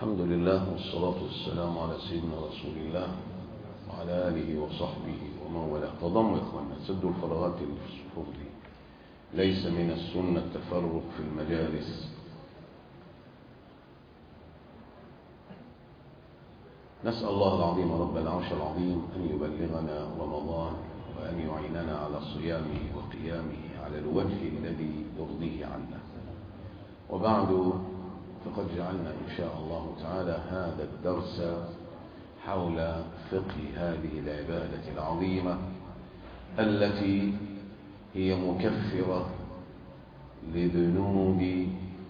الحمد لله والصلاة والسلام على سيدنا رسول الله وعلى آله وصحبه ومن والاه تضموا يا إخوانا سدوا الفراغات اللي في الصفوف دي ليس من السنة التفرق في المجالس نسأل الله العظيم رب العرش العظيم أن يبلغنا رمضان وأن يعيننا على صيامه وقيامه على الوجه الذي يرضيه عنا وبعد فقد جعلنا إن شاء الله تعالى هذا الدرس حول فقه هذه العبادة العظيمة التي هي مكفرة لذنوب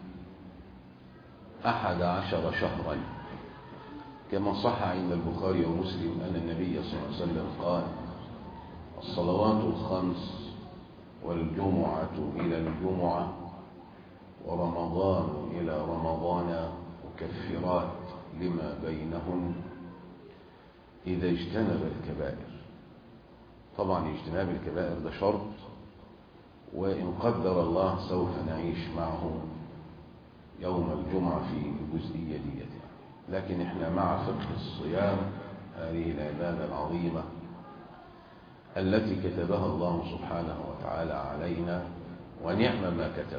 أحد عشر شهرا كما صح عند البخاري ومسلم أن النبي صلى الله عليه وسلم قال الصلوات الخمس والجمعة إلى الجمعة ورمضان إلى رمضان مكفرات لما بينهن إذا اجتنب الكبائر طبعا اجتناب الكبائر ده شرط وإن قدر الله سوف نعيش معه يوم الجمعة في الجزئية دي لكن احنا مع فقه الصيام هذه العبادة العظيمة التي كتبها الله سبحانه وتعالى علينا ونعم ما كتب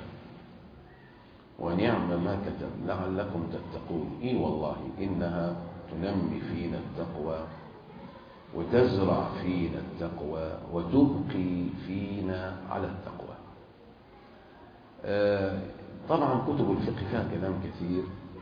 ونعم ما كتب لعلكم تتقون اي والله انها تنمي فينا التقوى وتزرع فينا التقوى وتبقي فينا على التقوى آه طبعا كتب الفقه فيها كلام كثير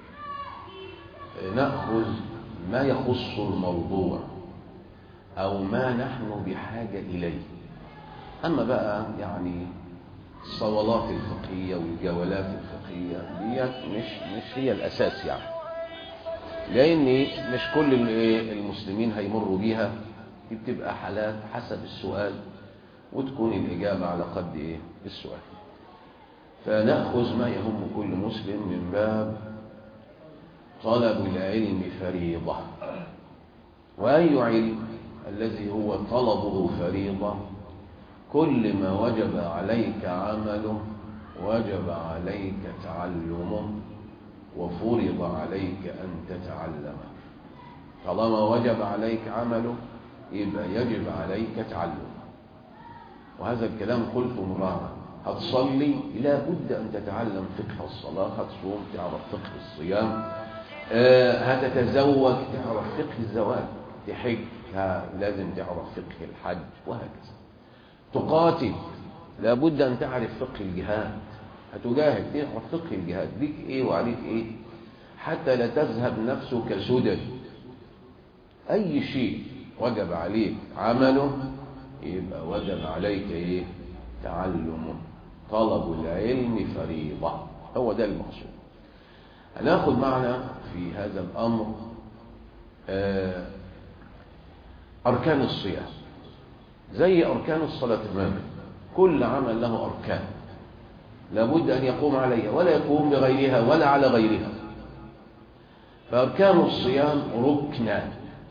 آه نأخذ ما يخص الموضوع أو ما نحن بحاجة إليه أما بقى يعني الصولات الفقهية والجولات الفقهية ديت مش مش هي الأساس يعني لأن مش كل المسلمين هيمروا بيها دي بتبقى حالات حسب السؤال وتكون الإجابة على قد إيه السؤال فنأخذ ما يهم كل مسلم من باب طلب العلم فريضة وأي علم الذي هو طلبه فريضة كل ما وجب عليك عمله وجب عليك تعلمه وفرض عليك أن تتعلمه طالما وجب عليك عمله يبقى يجب عليك تعلمه وهذا الكلام قلته مرارا هتصلي لا بد أن تتعلم فقه الصلاة هتصوم تعرف فقه الصيام أه هتتزوج تعرف فقه الزواج تحج لازم تعرف فقه الحج وهكذا تقاتل لابد أن تعرف فقه الجهاد هتجاهد تعرف فقه الجهاد ليك ايه وعليك ايه حتى لا تذهب نفسك سدى اي شيء وجب عليك عمله يبقى وجب عليك ايه تعلمه طلب العلم فريضة هو ده المقصود هناخد معنا في هذا الامر آه اركان الصيام زي اركان الصلاة تماما كل عمل له اركان لابد أن يقوم عليها ولا يقوم بغيرها ولا على غيرها فأركان الصيام ركنان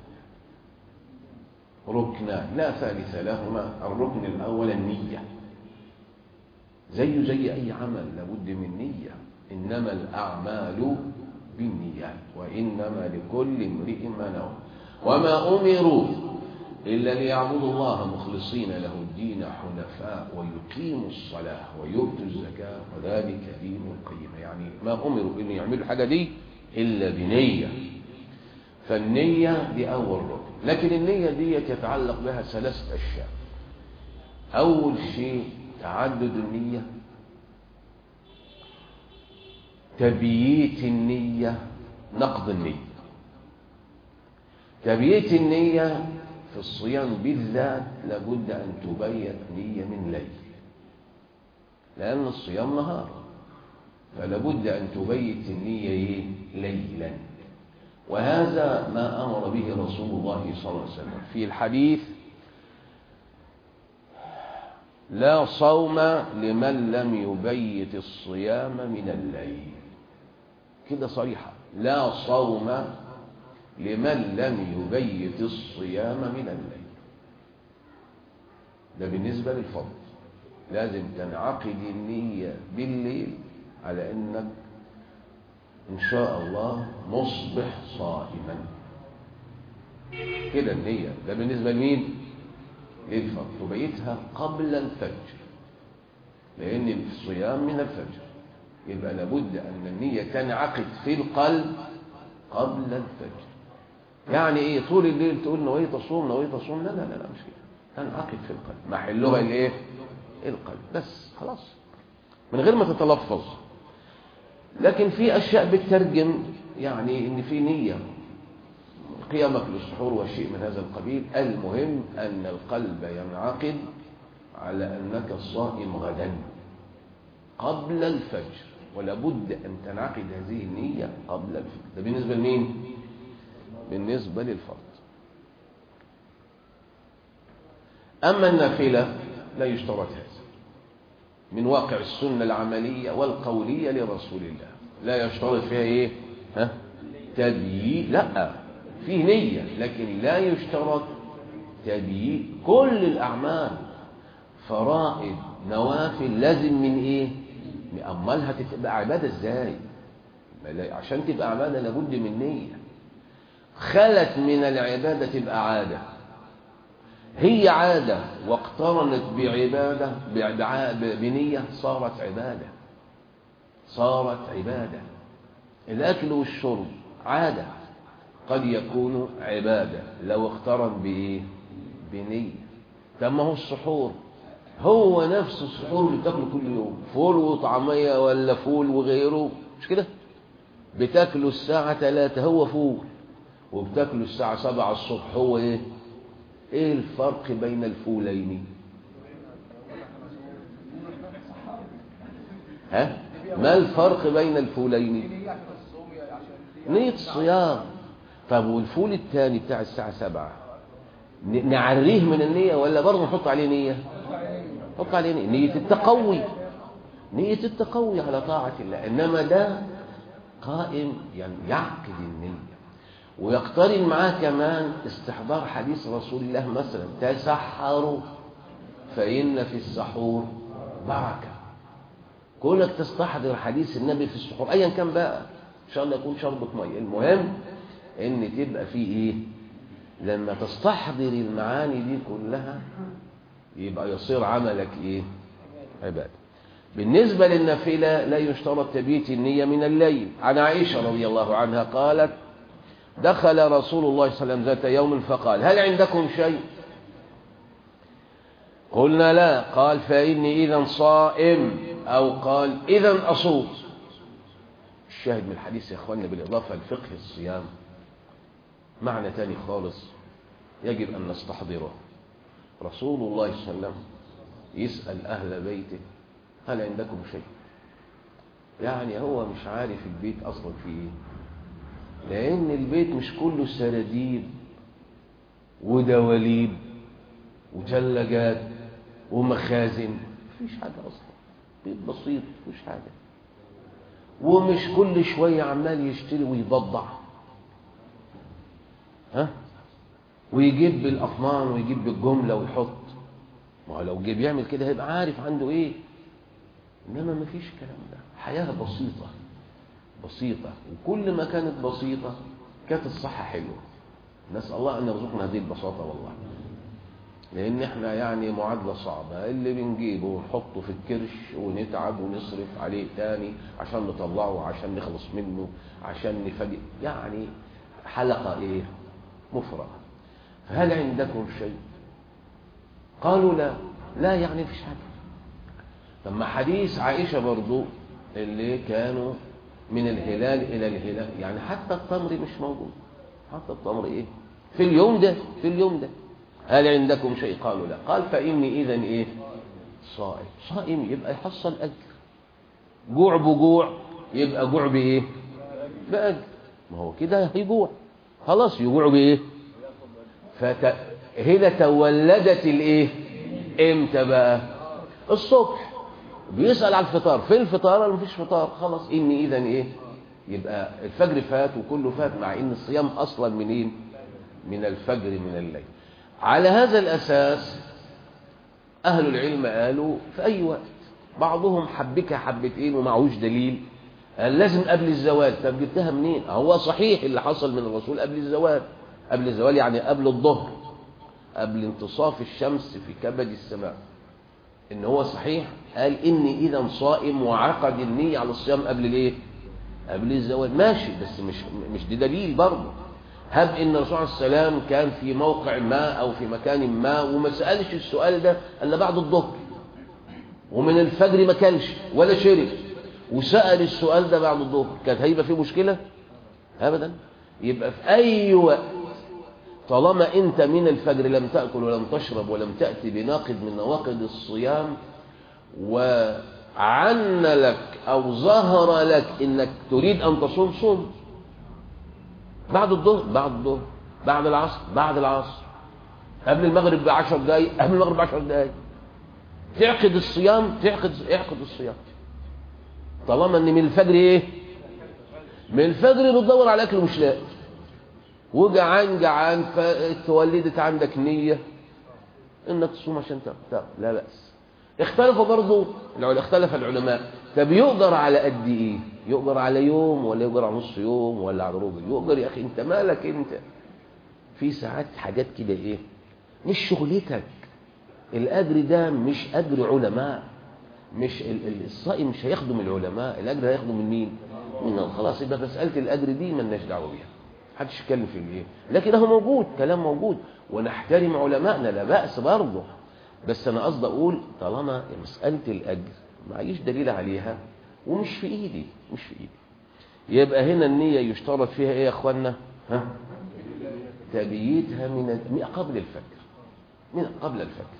ركنان لا ثالث لهما الركن الأول النية زي زي أي عمل لابد من نية إنما الأعمال بالنيات وإنما لكل امرئ ما نوى وما أمروا إلا ليعبدوا الله مخلصين له الدين حنفاء ويقيموا الصلاة ويؤتوا الزكاة وذلك دين القيمة يعني ما أمروا إن يعملوا الحاجة دي إلا بنية فالنية دي أول ركن لكن النية دي يتعلق بها ثلاثة أشياء أول شيء تعدد النية تبييت النية نقض النية تبييت النية في الصيام بالذات لابد أن تبيت نية من ليل لأن الصيام نهار فلابد أن تبيت النية ليلا وهذا ما أمر به رسول الله صلى الله عليه وسلم في الحديث لا صوم لمن لم يبيت الصيام من الليل كده صريحة لا صوم لمن لم يبيت الصيام من الليل ده بالنسبة للفضل لازم تنعقد النية بالليل على انك إن شاء الله نصبح صائما كده النية ده بالنسبة لمين للفرد وبيتها قبل الفجر لأن الصيام من الفجر يبقى لابد أن النية تنعقد في القلب قبل الفجر يعني ايه طول الليل تقول نويت اصوم نويت اصوم لا لا لا, لا مش كده تنعقد في القلب محلها الايه القلب بس خلاص من غير ما تتلفظ لكن في اشياء بتترجم يعني ان في نيه قيامك للسحور وشيء من هذا القبيل المهم ان القلب ينعقد على انك صائم غدا قبل الفجر ولا بد ان تنعقد هذه النيه قبل الفجر ده بالنسبه لمين بالنسبه للفرد اما النافله لا يشترط هذا من واقع السنة العملية والقولية لرسول الله لا يشترط فيها ايه ها تبييت لا فيه نية لكن لا يشترط تبييت كل الأعمال فرائض نوافل لازم من ايه أمالها تبقى عبادة ازاي عشان تبقى عبادة لابد من نية خلت من العبادة تبقى عادة هي عادة واقترنت بعبادة بنية صارت عبادة صارت عبادة الأكل والشرب عادة قد يكون عبادة لو اقترن بإيه بنية طب ما هو السحور هو نفس السحور اللي بتاكله كل يوم فول وطعمية ولا فول وغيره مش كده بتاكله الساعة 3 هو فول وبتاكله الساعة 7 الصبح هو ايه ايه الفرق بين الفولين ها ما الفرق بين الفولين نية الصيام طب والفول الثاني بتاع الساعة سبعة نعريه من النية ولا برضه نحط عليه نية نحط عليه نية نية التقوي نية التقوي على طاعة الله إنما ده قائم يعني يعقد النية ويقترن معاه كمان استحضار حديث رسول الله مثلا تسحروا فإن في السحور بركة كونك تستحضر حديث النبي في السحور أيا كان بقى إن شاء الله يكون شربة مية المهم إن تبقى فيه إيه لما تستحضر المعاني دي كلها يبقى يصير عملك إيه عبادة بالنسبة للنافلة لا يشترط تبيت النية من الليل عن عائشة رضي الله عنها قالت دخل رسول الله صلى الله عليه وسلم ذات يوم فقال هل عندكم شيء قلنا لا قال فإني إذا صائم أو قال إذا أصوم الشاهد من الحديث يا إخواننا بالإضافة لفقه الصيام معنى تاني خالص يجب أن نستحضره رسول الله صلى الله عليه وسلم يسأل أهل بيته هل عندكم شيء يعني هو مش عارف البيت أصلا فيه إيه لأن البيت مش كله سراديب ودواليب وثلاجات ومخازن مفيش حاجة أصلا بيت بسيط مفيش حاجة ومش كل شوية عمال يشتري ويبضع ها ويجيب بالأطنان ويجيب بالجملة ويحط ما هو لو جه بيعمل كده هيبقى عارف عنده ايه انما مفيش الكلام ده حياة بسيطة بسيطة وكل ما كانت بسيطة كانت الصحة حلوة نسأل الله أن يرزقنا هذه البساطة والله لأن احنا يعني معادلة صعبة اللي بنجيبه ونحطه في الكرش ونتعب ونصرف عليه تاني عشان نطلعه عشان نخلص منه عشان نفجئ يعني حلقة ايه مفرغة فهل عندكم شيء قالوا لا لا يعني مفيش حاجة لما حديث عائشة برضو اللي كانوا من الهلال إلى الهلال يعني حتى التمر مش موجود حتى التمر إيه في اليوم ده في اليوم ده هل عندكم شيء قالوا لا قال فإني إذا إيه صائم صائم يبقى يحصل أجر جوع بجوع يبقى جوع بإيه بأجر ما هو كده هيجوع خلاص يجوع بإيه فت... هنا تولدت الإيه إمتى بقى الصبح بيسأل على الفطار فين الفطار ولا مفيش فطار خلاص إني إذا إيه يبقى الفجر فات وكله فات مع إن الصيام أصلا منين من الفجر من الليل على هذا الأساس أهل العلم قالوا في أي وقت بعضهم حبكها حبتين ومعهوش دليل قال لازم قبل الزوال طب جبتها منين هو صحيح اللي حصل من الرسول قبل الزوال قبل الزوال يعني قبل الظهر قبل انتصاف الشمس في كبد السماء ان هو صحيح قال اني اذا صائم وعقد النية على الصيام قبل الايه قبل الزوال ماشي بس مش مش دي دليل برضه هب ان الرسول عليه السلام كان في موقع ما او في مكان ما وما سالش السؤال ده الا بعد الظهر ومن الفجر ما كلش ولا شرب وسال السؤال ده بعد الظهر كانت هيبقى فيه مشكله ابدا يبقى في اي وقت طالما انت من الفجر لم تاكل ولم تشرب ولم تاتي بناقض من نواقض الصيام وعن لك او ظهر لك انك تريد ان تصوم صوم بعد الظهر بعد الظهر بعد العصر بعد العصر قبل المغرب بعشر دقايق قبل المغرب بعشر دقايق تعقد الصيام تعقد اعقد الصيام طالما ان من الفجر ايه من الفجر بتدور على اكل مش لاقي وجعان جعان فتولدت عندك نية انك تصوم عشان تاكل لا بأس اختلف برضه اختلف العلماء طب يقدر على قد ايه يقدر على يوم ولا يقدر على نص يوم ولا على ربع يقدر يا اخي انت مالك انت في ساعات حاجات كده ايه مش شغلتك الاجر ده مش اجر علماء مش الصائم مش هيخدم العلماء الاجر هيخدم من مين من خلاص يبقى مساله الاجر دي مالناش دعوه بيها محدش يتكلم في الايه لكن هو موجود كلام موجود ونحترم علمائنا لا باس برضه بس انا قصدي اقول طالما مساله الاجر معيش دليل عليها ومش في ايدي مش في ايدي يبقى هنا النيه يشترط فيها ايه يا اخوانا ها تبييتها من قبل الفجر من قبل الفجر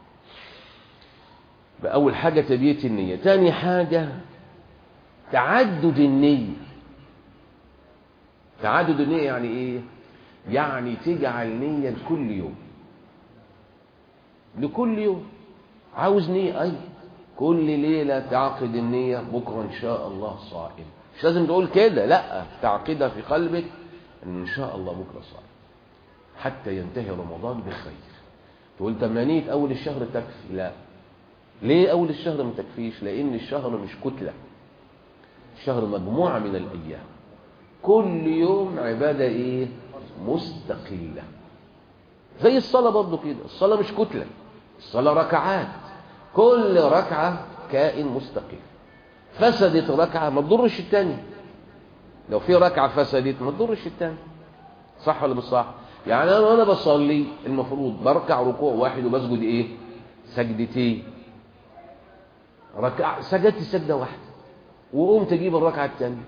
بأول حاجة تبييت النية تاني حاجة تعدد النية تعدد النية يعني ايه يعني تجعل نية لكل يوم لكل يوم عاوز نية اي كل ليلة تعقد النية بكرة ان شاء الله صائم مش لازم تقول كده لا تعقدها في قلبك ان شاء الله بكرة صائم حتى ينتهي رمضان بخير تقول تمانية اول الشهر تكفي لا ليه اول الشهر ما تكفيش لان الشهر مش كتلة الشهر مجموعة من الايام كل يوم عبادة ايه مستقلة زي الصلاة برضو كده الصلاة مش كتلة الصلاة ركعات كل ركعة كائن مستقل فسدت ركعة ما تضرش التاني لو في ركعة فسدت ما تضرش التاني صح ولا مش صح يعني انا وانا بصلي المفروض بركع ركوع واحد وبسجد ايه سجدتين ركع سجدت سجدة واحدة وقمت اجيب الركعة التانية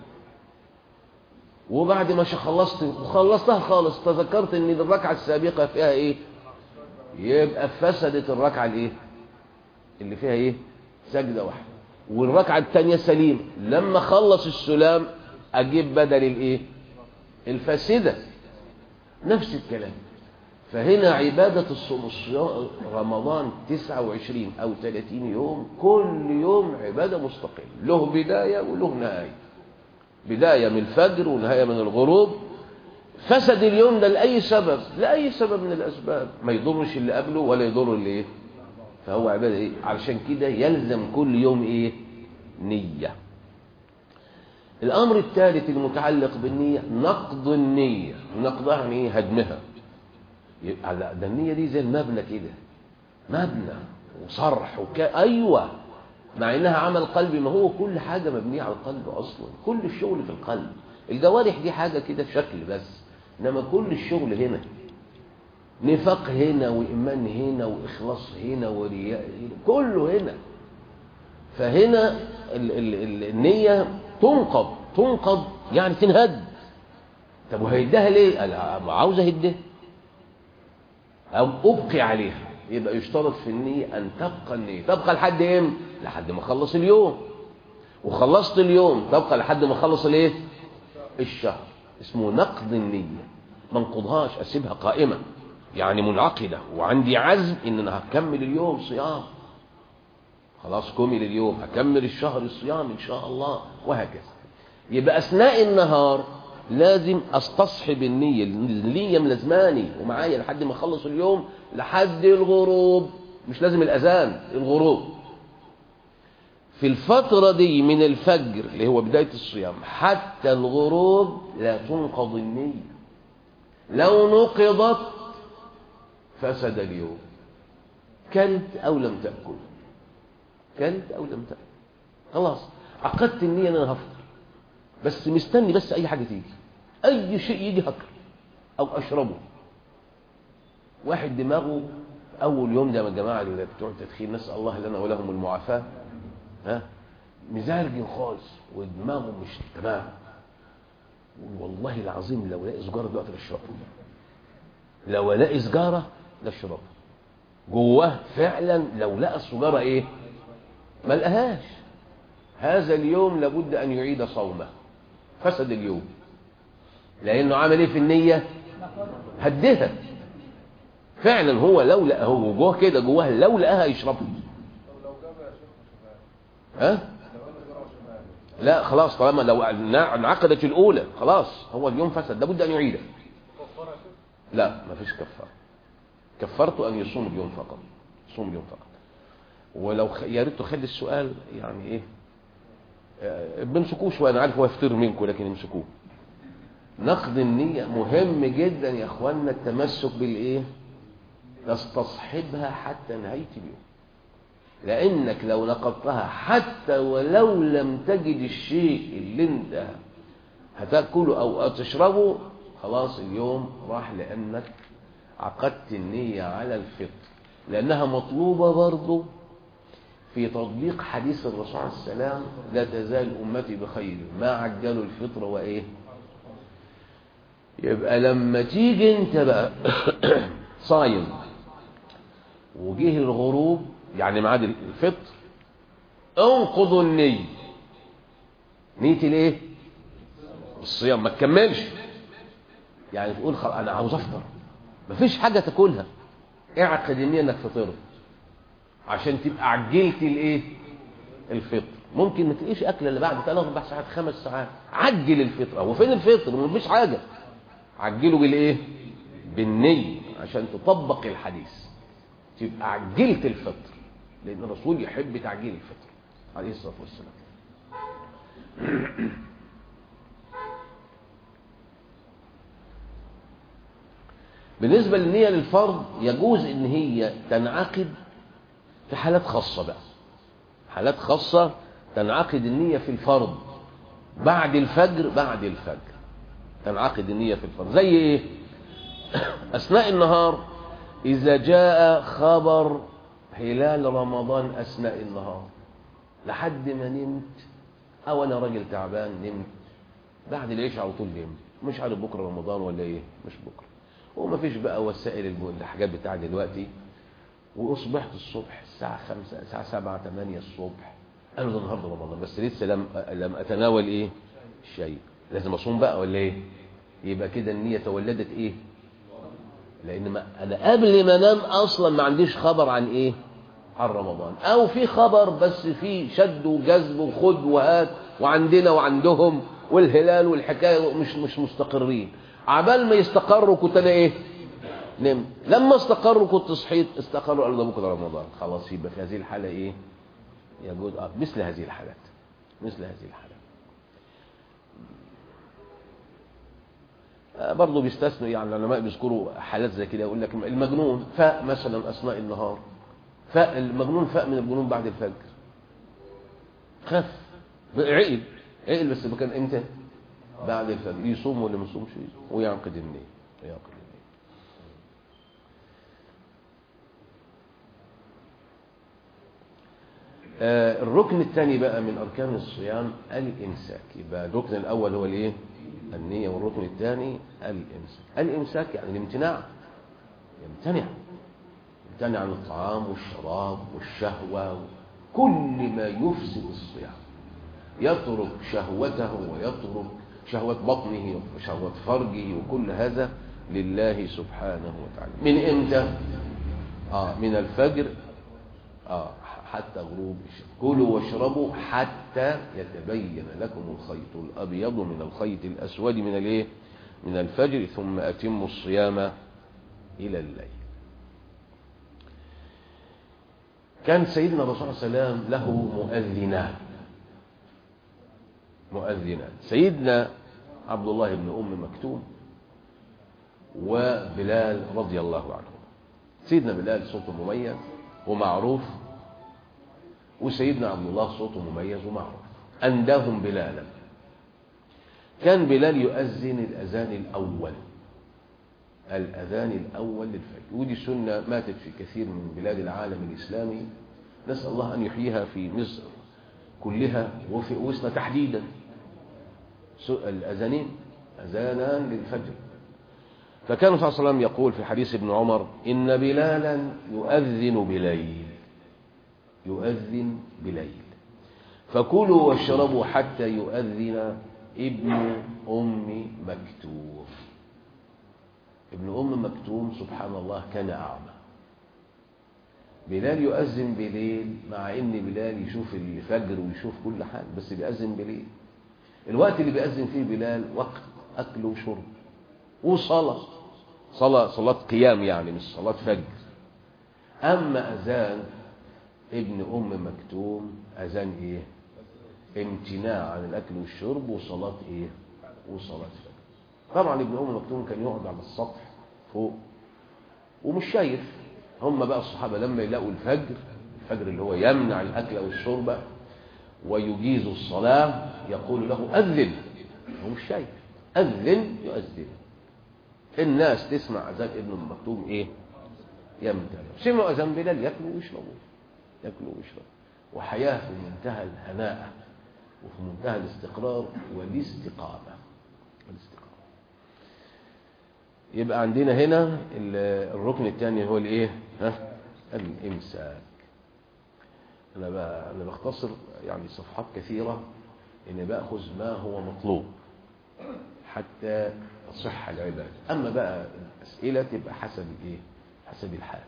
وبعد ما خلصت وخلصتها خالص تذكرت ان الركعة السابقة فيها ايه يبقى فسدت الركعة الايه اللي فيها ايه سجدة واحدة والركعة التانية سليم لما خلص السلام اجيب بدل الايه الفاسدة نفس الكلام فهنا عبادة الصوم الصيام رمضان 29 أو 30 يوم كل يوم عبادة مستقلة له بداية وله نهاية بداية من الفجر ونهاية من الغروب فسد اليوم ده لأي سبب لأي سبب من الأسباب ما يضرش اللي قبله ولا يضر اللي إيه فهو عبادة إيه علشان كده يلزم كل يوم إيه نية الأمر الثالث المتعلق بالنية نقض النية نقضها يعني إيه هدمها لا ده النية دي زي المبنى كده مبنى وصرح وكا أيوة مع إنها عمل قلبي ما هو كل حاجة مبنية على القلب أصلا كل الشغل في القلب الجوارح دي حاجة كده شكل بس إنما كل الشغل هنا نفاق هنا وإيمان هنا وإخلاص هنا ورياء هنا كله هنا فهنا ال ال ال النية تنقض تنقض يعني تنهد طب وهيدها ليه؟ عاوز اهدها او ابقي عليها يبقى يشترط في النية ان تبقى النية تبقى لحد امتى لحد ما اخلص اليوم وخلصت اليوم تبقى لحد ما اخلص الايه الشهر اسمه نقض النية ما انقضهاش اسيبها قائمة يعني منعقدة وعندي عزم ان انا هكمل اليوم صيام خلاص كمل اليوم هكمل الشهر الصيام ان شاء الله وهكذا يبقى اثناء النهار لازم استصحب النية النية ملازماني ومعايا لحد ما اخلص اليوم لحد الغروب مش لازم الاذان الغروب في الفترة دي من الفجر اللي هو بداية الصيام حتى الغروب لا تنقض النية لو نقضت فسد اليوم كلت أو لم تأكل كلت أو لم تأكل خلاص عقدت النية أن أنا هفطر بس مستني بس أي حاجة تيجي أي شيء يجي هكر أو أشربه واحد دماغه أول يوم ده من الجماعة اللي بتوع التدخين نسأل الله لنا ولهم المعافاة ها مزاج خالص ودماغه مش تمام والله العظيم لو لقي سجارة دلوقتي للشرب لو لقي سجارة للشرب جواه فعلا لو لقى السجارة ايه ما لقاهاش هذا اليوم لابد ان يعيد صومه فسد اليوم لانه عمل ايه في النية هدها فعلا هو لو لقى هو جواه كده جواه لو لقاها يشربها ها لا خلاص طالما لو انعقدت الاولى خلاص هو اليوم فسد لابد ان يعيده لا ما فيش كفاره كفرته ان يصوم اليوم فقط يصوم اليوم فقط ولو خ... يا ريت تخلي السؤال يعني ايه آه، بنمسكوه شويه انا عارف هو يفتر منكم لكن امسكوه نقد النية مهم جدا يا اخوانا التمسك بالايه تستصحبها حتى نهاية اليوم لانك لو نقضتها حتى ولو لم تجد الشيء اللي انت هتاكله او تشربه خلاص اليوم راح لانك عقدت النية على الفطر لانها مطلوبة برضه في تطبيق حديث الرسول عليه السلام لا تزال امتي بخير ما عجلوا الفطر وايه يبقى لما تيجي انت بقى صايم وجه الغروب يعني ميعاد الفطر انقضوا النية نية الايه الصيام ما تكملش يعني تقول خلاص انا عاوز افطر مفيش حاجة تاكلها اعقد النية انك فطرت عشان تبقى عجلت الايه الفطر ممكن ما تلاقيش اكل الا بعد ثلاث اربع ساعات خمس ساعات عجل الفطر هو فين الفطر مفيش حاجة عجله بالايه بالنية عشان تطبق الحديث تبقى عجلت الفطر لان الرسول يحب تعجيل الفطر عليه الصلاه والسلام بالنسبه للنيه للفرض يجوز ان هي تنعقد في حالات خاصه بقى حالات خاصه تنعقد النيه في الفرض بعد الفجر بعد الفجر تنعقد النيه في الفرض زي ايه اثناء النهار إذا جاء خبر هلال رمضان أثناء النهار لحد ما نمت أو أنا راجل تعبان نمت بعد العشاء على طول نمت مش عارف بكرة رمضان ولا إيه مش بكرة وما فيش بقى وسائل الحاجات بتاع دلوقتي وأصبحت الصبح الساعة خمسة الساعة سبعة ثمانية الصبح قالوا ده النهارده رمضان بس لسه لم لم أتناول إيه الشيء لازم أصوم بقى ولا إيه يبقى كده النية تولدت إيه لان ما انا قبل ما انام اصلا ما عنديش خبر عن ايه عن رمضان او في خبر بس في شد وجذب وخد وهات وعندنا وعندهم والهلال والحكايه مش مش مستقرين عبال ما يستقروا كنت انا ايه نمت لما استقروا كنت صحيت استقروا قالوا ده بكره رمضان خلاص يبقى في هذه الحاله ايه يجوز آه مثل هذه الحالات مثل هذه الحالات برضه بيستثنوا يعني العلماء بيذكروا حالات زي كده يقول لك المجنون فاء مثلا اثناء النهار فاء المجنون فاء من الجنون بعد الفجر خف عقل عقل بس كان امتى بعد الفجر يصوم ولا ما يصومش ويعقد النية يعقد النية آه الركن الثاني بقى من اركان الصيام الامساك يبقى الركن الاول هو الايه النية والركن الثاني الإمساك الإمساك يعني الامتناع يمتنع يمتنع عن الطعام والشراب والشهوة كل ما يفسد الصيام يترك شهوته ويترك شهوة بطنه وشهوة فرجه وكل هذا لله سبحانه وتعالى من امتى آه من الفجر آه حتى غروب الشمس كلوا واشربوا حتى يتبين لكم الخيط الأبيض من الخيط الأسود من الايه من الفجر ثم أتموا الصيام إلى الليل كان سيدنا الرسول صلى الله عليه وسلم له مؤذنان مؤذنان سيدنا عبد الله بن أم مكتوم وبلال رضي الله عنه سيدنا بلال صوته مميز ومعروف وسيدنا عبد الله صوته مميز ومعروف أنداهم بلالا كان بلال يؤذن الأذان الأول الأذان الأول للفجر ودي سنة ماتت في كثير من بلاد العالم الإسلامي نسأل الله أن يحييها في مصر كلها وفي وسنا تحديدا الأذانين أذانان للفجر فكان صلى الله عليه وسلم يقول في حديث ابن عمر إن بلالا يؤذن بليل يؤذن بليل فكلوا واشربوا حتى يؤذن ابن أم مكتوم ابن أم مكتوم سبحان الله كان أعمى بلال يؤذن بليل مع ان بلال يشوف الفجر ويشوف كل حاجة بس بيأذن بليل الوقت اللي بيأذن فيه بلال وقت أكل وشرب وصلاة صلاة صلاة قيام يعني مش صلاة فجر أما أذان ابن أم مكتوم أذان إيه امتناع عن الأكل والشرب وصلاة إيه وصلاة فجر طبعا ابن أم مكتوم كان يقعد على السطح فوق ومش شايف هم بقى الصحابة لما يلاقوا الفجر الفجر اللي هو يمنع الأكل والشرب ويجيز الصلاة يقول له أذن هو مش شايف أذن يؤذن الناس تسمع أذان ابن المكتوم إيه يمتنع سمعوا أذان بلال يأكلوا ويشربوا يأكلوا ويشربوا وحياة في منتهى الهناء وفي منتهى الاستقرار والاستقامة الاستقامة يبقى عندنا هنا الركن الثاني هو الايه ها الامساك انا بقى انا بختصر يعني صفحات كثيره اني باخذ ما هو مطلوب حتى تصح العباده اما بقى الاسئله تبقى حسب الايه حسب الحال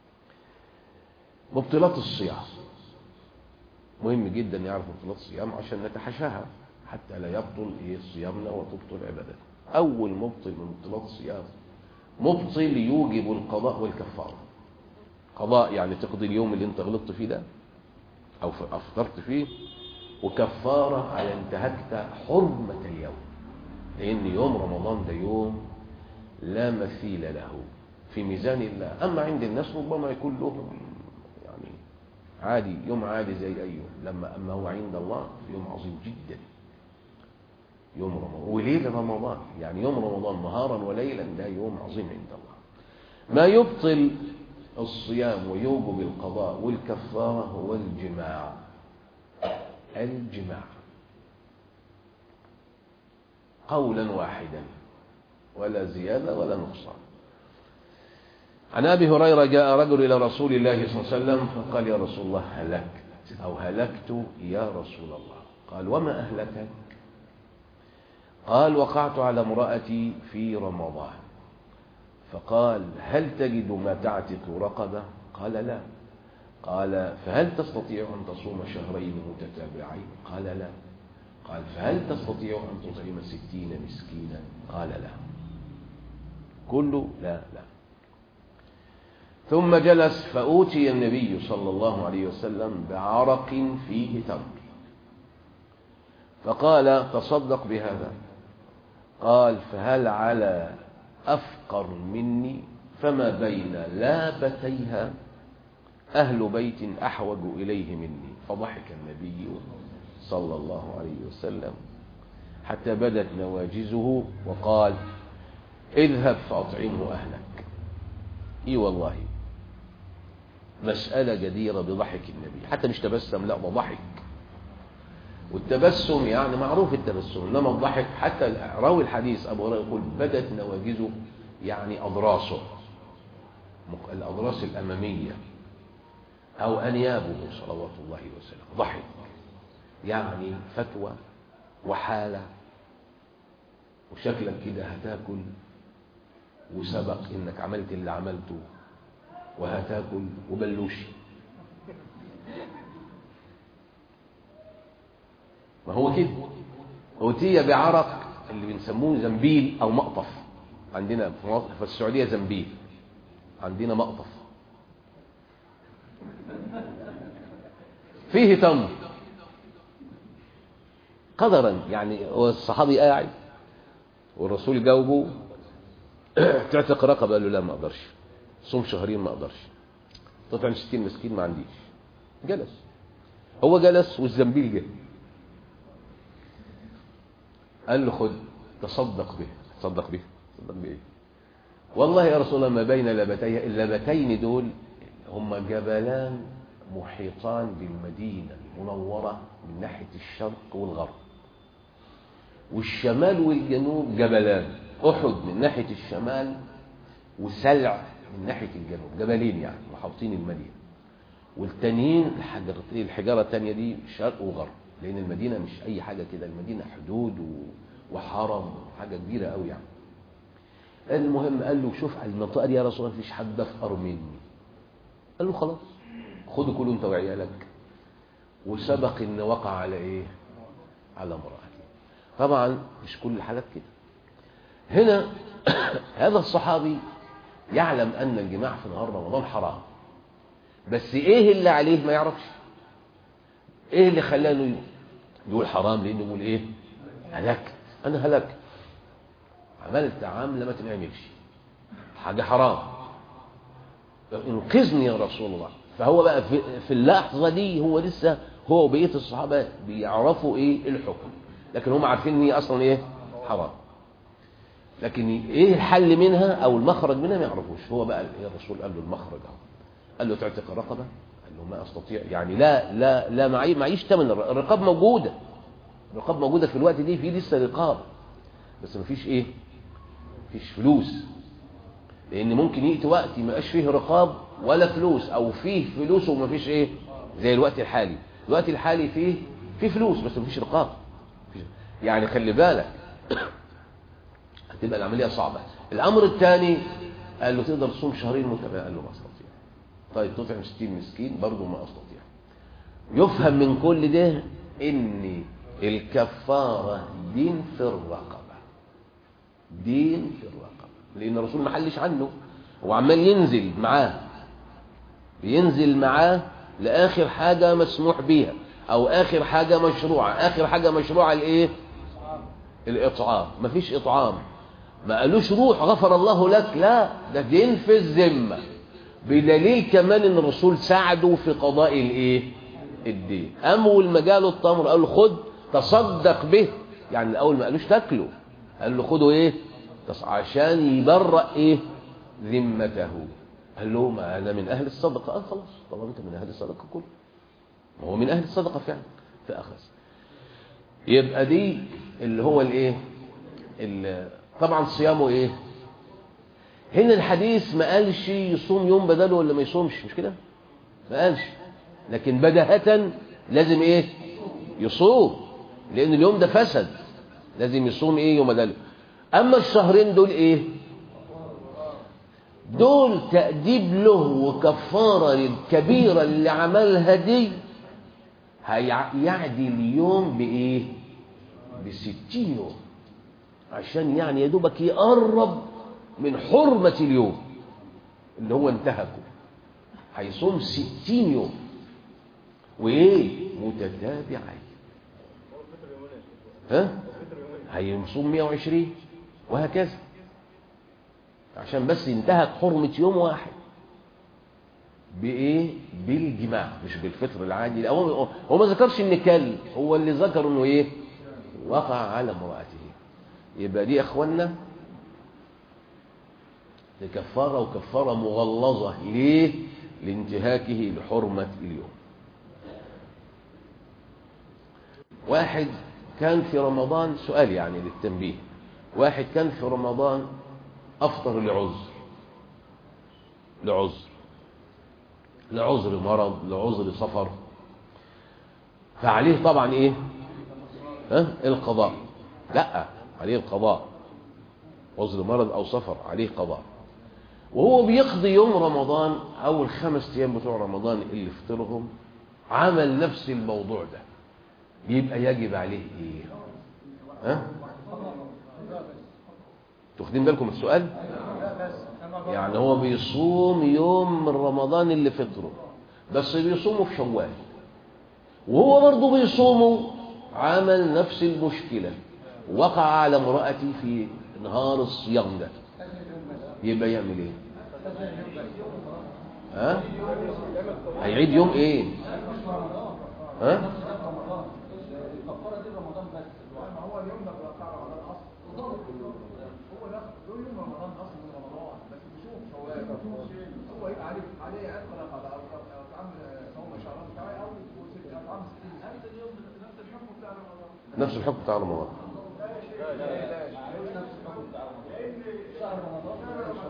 مبطلات الصيام مهم جدا نعرف مبطلات الصيام عشان نتحاشاها حتى لا يبطل ايه صيامنا وتبطل عبادتنا أول مبطل من مبطلات الصيام مبطل يوجب القضاء والكفارة قضاء يعني تقضي اليوم اللي انت غلطت فيه ده أو أفطرت فيه وكفارة على انتهكت حرمة اليوم لأن يوم رمضان ده يوم لا مثيل له في ميزان الله أما عند الناس ربما يكون لهم يعني عادي يوم عادي زي أي يوم لما أما هو عند الله يوم عظيم جدا يوم رمضان وليلة رمضان يعني يوم رمضان نهارا وليلا ده يوم عظيم عند الله ما يبطل الصيام ويوجب القضاء والكفارة هو الجماع الجماع قولا واحدا ولا زيادة ولا نقصان عن أبي هريرة جاء رجل إلى رسول الله صلى الله عليه وسلم فقال يا رسول الله هلكت أو هلكت يا رسول الله قال وما أهلكك قال وقعت على امرأتي في رمضان فقال هل تجد ما تعتق رقبة قال لا قال فهل تستطيع أن تصوم شهرين متتابعين قال لا قال فهل تستطيع أن تطعم ستين مسكينا قال لا كله لا لا ثم جلس فأوتي النبي صلى الله عليه وسلم بعرق فيه تمر فقال تصدق بهذا قال فهل على أفقر مني فما بين لابتيها أهل بيت أحوج إليه مني فضحك النبي صلى الله عليه وسلم حتى بدت نواجزه وقال اذهب فأطعمه أهلك إي والله مسألة جديرة بضحك النبي حتى مش تبسم لا ده ضحك والتبسم يعني معروف التبسم انما الضحك حتى راوي الحديث ابو هريره يقول بدت نواجزه يعني اضراسه الاضراس الاماميه او انيابه صلوات الله وسلامه ضحك يعني فتوى وحاله وشكلك كده هتاكل وسبق انك عملت اللي عملته وهتاكل وبلوشي ما هو كده أوتي بعرق اللي بنسموه زنبيل أو مقطف عندنا في السعودية زنبيل عندنا مقطف فيه تمر قدرا يعني هو الصحابي قاعد والرسول جاوبه تعتق رقبه قال له لا ما اقدرش صوم شهرين ما اقدرش تطعم 60 مسكين ما عنديش جلس هو جلس والزنبيل جه قال له خد تصدق به تصدق به تصدق بايه والله يا رسول الله ما بين لبتي اللبتين دول هما جبلان محيطان بالمدينة المنورة من ناحية الشرق والغرب والشمال والجنوب جبلان أحد من ناحية الشمال وسلع من ناحية الجنوب جبلين يعني محاوطين المدينة والتانيين الحجرتين الحجارة التانية دي شرق وغرب لأن المدينة مش أي حاجة كده المدينة حدود و- وحرم حاجة كبيرة قوي يعني المهم قال له شوف على المنطقة دي يا رسول الله مفيش حد أفقر مني قال له خلاص خدوا كله انت وعيالك وسبق ان وقع على ايه على امرأته طبعا مش كل الحالات كده هنا هذا الصحابي يعلم ان الجماع في نهار رمضان حرام بس ايه اللي عليه ما يعرفش ايه اللي خلاه انه يقول حرام لانه يقول ايه هلكت انا هلكت عملت عمله ما تنعملش حاجه حرام انقذني يا رسول الله فهو بقى في, في اللحظه دي هو لسه هو وبقيه الصحابه بيعرفوا ايه الحكم لكن هم عارفين ان هي اصلا ايه حرام لكن ايه الحل منها او المخرج منها ما يعرفوش هو بقى إيه الرسول قال له المخرج اهو قال له تعتق الرقبه قال له ما استطيع يعني لا لا لا معي معيش ثمن الرقاب موجوده الرقاب موجوده في الوقت دي في لسه رقاب بس ما فيش ايه مفيش فلوس لان ممكن ياتي وقت ما يبقاش فيه رقاب ولا فلوس او فيه فلوس وما فيش ايه زي الوقت الحالي الوقت الحالي فيه فيه فلوس بس ما فيش رقاب مفيش- يعني خلي بالك هتبقى العمليه صعبه الامر الثاني قال له تقدر تصوم شهرين متابعين قال له ما استطيع طيب تطعم 60 مسكين برضه ما استطيع يفهم من كل ده ان الكفاره دين في الرقبه دين في الرقبه لان الرسول ما حلش عنه هو عمال ينزل معاه بينزل معاه لاخر حاجه مسموح بيها او اخر حاجه مشروعه اخر حاجه مشروعه الايه الاطعام مفيش اطعام ما قالوش روح غفر الله لك لا ده دين في الذمه بدليل كمان ان الرسول ساعده في قضاء الايه الدين اول ما جاله التمر قال له خد تصدق به يعني الاول ما قالوش تاكله قال له خده ايه تص- عشان يبرأ ايه ذمته قال له ما انا من اهل الصدقه قال خلاص طالما انت من اهل الصدقه كل ما هو من اهل الصدقه فعلا فاخذ يبقى دي اللي هو الايه ال- طبعا صيامه ايه هنا الحديث ما قالش يصوم يوم بداله ولا ما يصومش مش كده ما قالش لكن بداهة لازم ايه يصوم لان اليوم ده فسد لازم يصوم ايه يوم بداله اما الشهرين دول ايه دول تأديب له وكفارة للكبيرة اللي عملها دي هيع- يعدي اليوم بإيه؟ بستين يوم عشان يعني يا دوبك يقرب من حرمة اليوم اللي هو انتهكه هيصوم ستين يوم وإيه؟ متتابعين ها؟ هيصوم 120 وهكذا عشان بس ينتهك حرمة يوم واحد بإيه؟ بالجماع مش بالفطر العادي لا هو هو ما ذكرش إن كل هو اللي ذكر إنه إيه؟ وقع على امرأته يبقى دي يا إخوانا دي كفارة وكفارة مغلظة ليه؟ لانتهاكه لحرمة اليوم واحد كان في رمضان سؤال يعني للتنبيه واحد كان في رمضان أفطر لعذر لعذر لعذر مرض لعذر سفر فعليه طبعا ايه ها القضاء لا عليه القضاء عذر مرض او سفر عليه قضاء وهو بيقضي يوم رمضان اول خمس ايام بتوع رمضان اللي فطرهم عمل نفس الموضوع ده يبقى يجب عليه ايه ها تاخدين بالكم من السؤال يعني هو بيصوم يوم من رمضان اللي فطره بس بيصوموا في شوال وهو برضه بيصوموا عمل نفس المشكلة وقع على امرأتي في نهار الصيام ده يبقى يعمل ايه ها هيعيد يوم ايه ها هو اليوم ده بتاع رمضان اصلا هو ده له يوم رمضان اصلا من رمضان بس بيشوف هو هو يبقى عليه عليه عتق رقبه او او طعام صوم شهران بتاعي او طعام 60 نفس اليوم نفس الحكم بتاع رمضان نفس الحكم بتاع رمضان شهر رمضان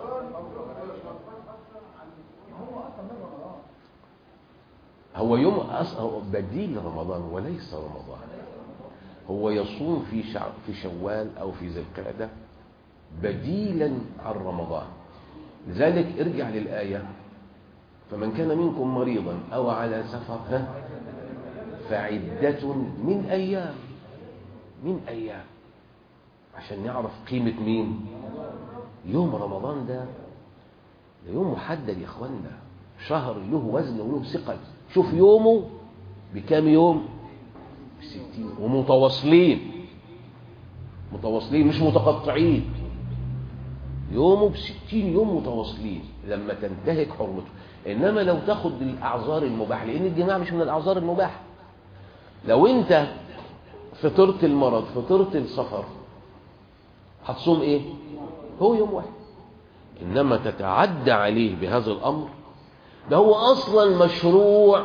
هو اصلا من رمضان هو يوم أص... هو بديل رمضان وليس رمضان هو يصوم في شع... في شوال او في ذي القعده بديلا عن رمضان لذلك ارجع للايه فمن كان منكم مريضا او على سفر ها فعده من ايام من ايام عشان نعرف قيمه مين يوم رمضان ده ده يوم محدد يا اخوانا شهر له وزن وله ثقل شوف يومه بكام يوم بستين ومتواصلين متواصلين مش متقطعين يومه بستين يوم متواصلين لما تنتهك حرمته انما لو تاخد الاعذار المباحه لان الجماع مش من الاعذار المباحه لو انت فطرت المرض فطرت السفر هتصوم ايه هو يوم واحد انما تتعدى عليه بهذا الامر ده هو اصلا مشروع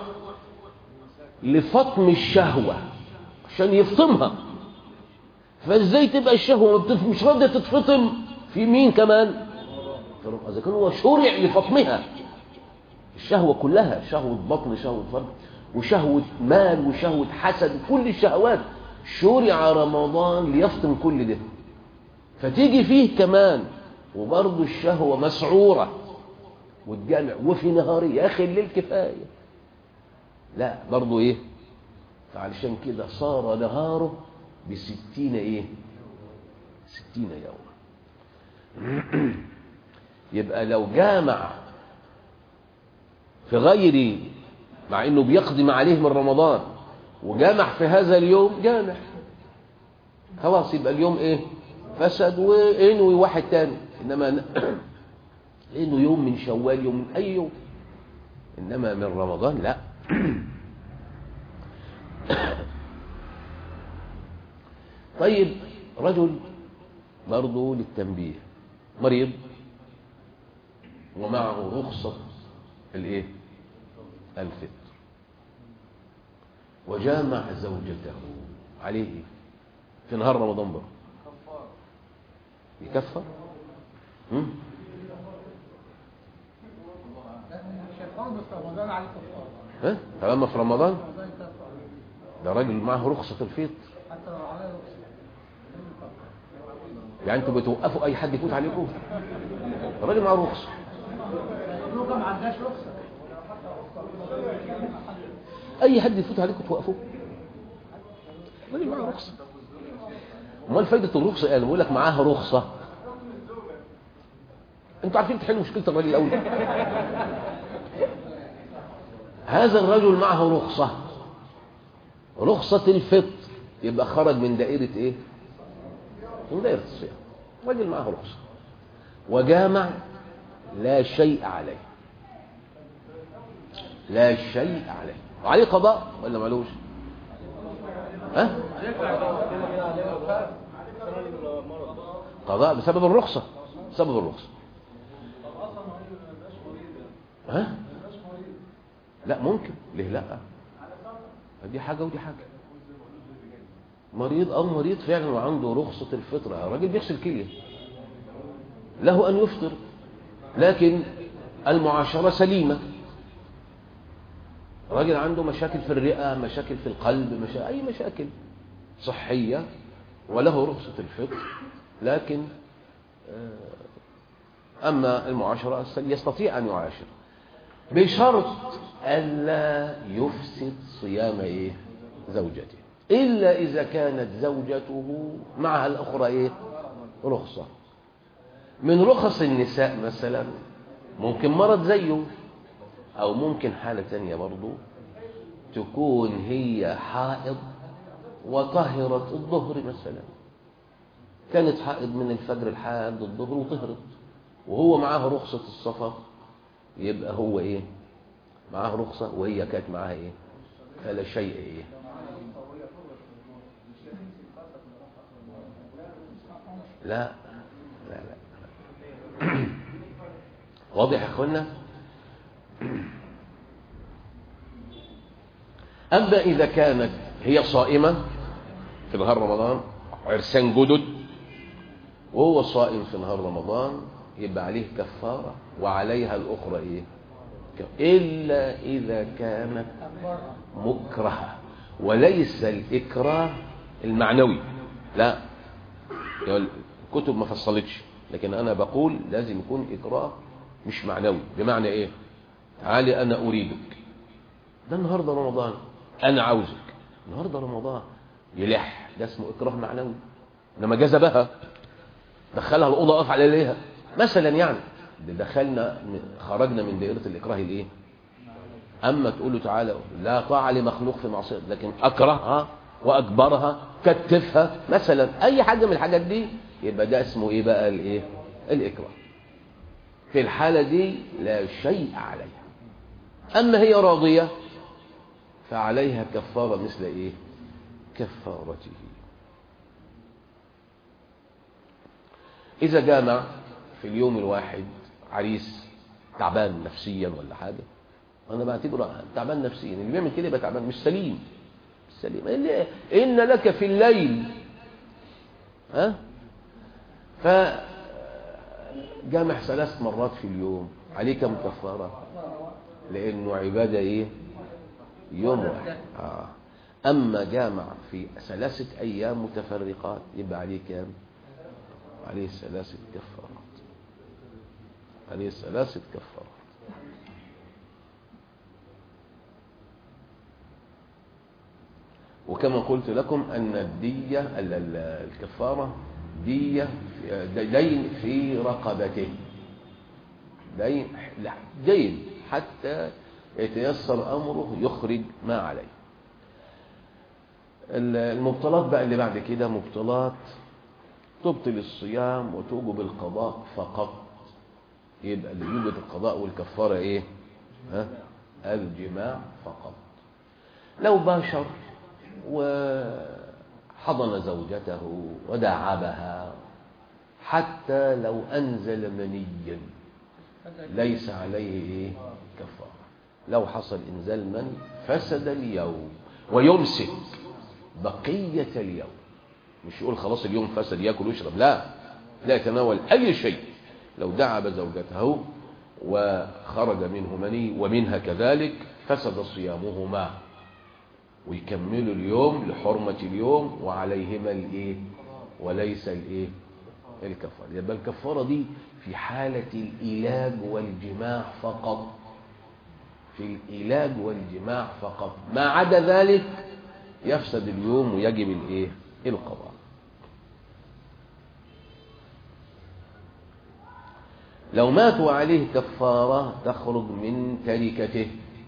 لفطم الشهوة عشان يفطمها فازاي تبقى الشهوة ما بتف- مش راضية تتفطم في مين كمان في رب- اذا كان هو شرع لفطمها الشهوة كلها شهوة بطن شهوة فرد وشهوة مال وشهوة حسد كل الشهوات شرع رمضان ليفطم كل ده فتيجي فيه كمان وبرضه الشهوة مسعورة والجامع وفي نهاري يا أخي الليل كفاية لا برضه إيه فعلشان كده صار نهاره بستين إيه ستين يوما يبقى لو جامع في غير مع انه بيقدم عليه من رمضان وجامع في هذا اليوم جامع خلاص يبقى اليوم ايه فسد وانوي واحد تاني انما ن- لانه يوم من شوال يوم من اي يوم انما من رمضان لا طيب رجل برضه للتنبيه مريض ومعه رخصة الايه الفطر وجامع زوجته عليه إيه؟ في نهار رمضان برضه يكفر هم؟ الشيطان بس رمضان عليه كفاره ها طالما في رمضان رمضان كفاره ده راجل معه رخصة الفطر حتى لو عليه رخصه يعني انتوا بتوقفوا اي حد يفوت عليكم الراجل معاه رخصة لغه ما عندهاش رخصه اي حد يفوت عليكم توقفوه الراجل معاه رخصة امال فايدة الرخصة ايه انا بقول لك معاها رخصة انتوا عارفين تحلوا مشكلة الراجل الاول هذا الرجل معه رخصة رخصة الفطر يبقى خرج من دائرة ايه من دائرة الصيام راجل معه رخصة وجامع لا شيء عليه لا شيء عليه وعليه قضاء ولا معلوش ها قضاء بسبب الرخصة بسبب الرخصة ها لا ممكن ليه لا دي حاجة ودي حاجة مريض أو مريض فعلا وعنده رخصة الفطرة راجل بيغسل كلية له أن يفطر لكن المعاشرة سليمة راجل عنده مشاكل في الرئة مشاكل في القلب مشا... أي مشاكل صحية وله رخصة الفطر لكن آه، أما المعاشرة يستطيع أن يعاشر بشرط ألا يفسد صيام إيه؟ زوجته إلا إذا كانت زوجته معها الأخرى إيه؟ رخصة من رخص النساء مثلا ممكن مرض زيه او ممكن حالة تانية برضو تكون هي حائض وطهرت الظهر مثلا كانت حائض من الفجر لحد الظهر وطهرت وهو معاه رخصة السفر يبقى هو ايه معاه رخصة وهي كانت معاها ايه فلا شيء ايه لا لا لا واضح يا اخوانا اما اذا كانت هي صائمة في نهار رمضان عرسان جدد وهو صائم في نهار رمضان يبقى عليه كفارة وعليها الأخرى إيه إلا إذا كانت مكرهة وليس الإكراه المعنوي لا الكتب ما فصلتش لكن أنا بقول لازم يكون إكراه مش معنوي بمعنى إيه تعالي أنا أريدك ده النهاردة رمضان أنا عاوزك النهاردة رمضان يلح ده اسمه إكراه معنوي إنما جذبها دخلها الأوضة أقف على ليها مثلا يعني دخلنا خرجنا من دائرة الإكراه الإيه أما تقول له تعالى لا طاعة لمخلوق في معصية لكن أكرهها وأكبرها كتفها مثلا أي حاجة من الحاجات دي يبقى ده اسمه إيه بقى الإيه الإكراه في الحالة دي لا شيء عليها أما هي راضية فعليها كفارة مثل إيه كفارته إذا جامع في اليوم الواحد عريس تعبان نفسيا ولا حاجة أنا بعتبره تعبان نفسيا اللي بيعمل كده يبقى تعبان مش سليم مش سليم اللي إن لك في الليل ها ف جامع ثلاث مرات في اليوم عليه كم كفارة لأنه عبادة إيه يوم واحد آه. أما جامع في ثلاثة أيام متفرقات يبقى عليه كام عليه ثلاثة كفارات عليه ثلاثة كفارات وكما قلت لكم أن الدية الكفارة دية دين في رقبته دين لا دين حتى يتيسر أمره يخرج ما عليه المبطلات بقى اللي بعد كده مبطلات تبطل الصيام وتوجب القضاء فقط يبقى اللي يوجد القضاء والكفارة ايه ها الجماع فقط لو باشر وحضن زوجته ودعبها حتى لو أنزل منيا ليس عليه ايه كفارة لو حصل إنزال مني فسد اليوم ويمسك بقية اليوم مش يقول خلاص اليوم فسد ياكل ويشرب لا لا يتناول أي شيء لو دعب زوجته وخرج منه مني ومنها كذلك فسد صيامهما ويكملوا اليوم لحرمة اليوم وعليهما الايه وليس الايه الكفارة يبقى الكفارة دي في حالة الإيلاج والجماع فقط في الإيلاج والجماع فقط ما عدا ذلك يفسد اليوم ويجب الايه القضاء لو ماتوا عليه كفارة تخرج من تركته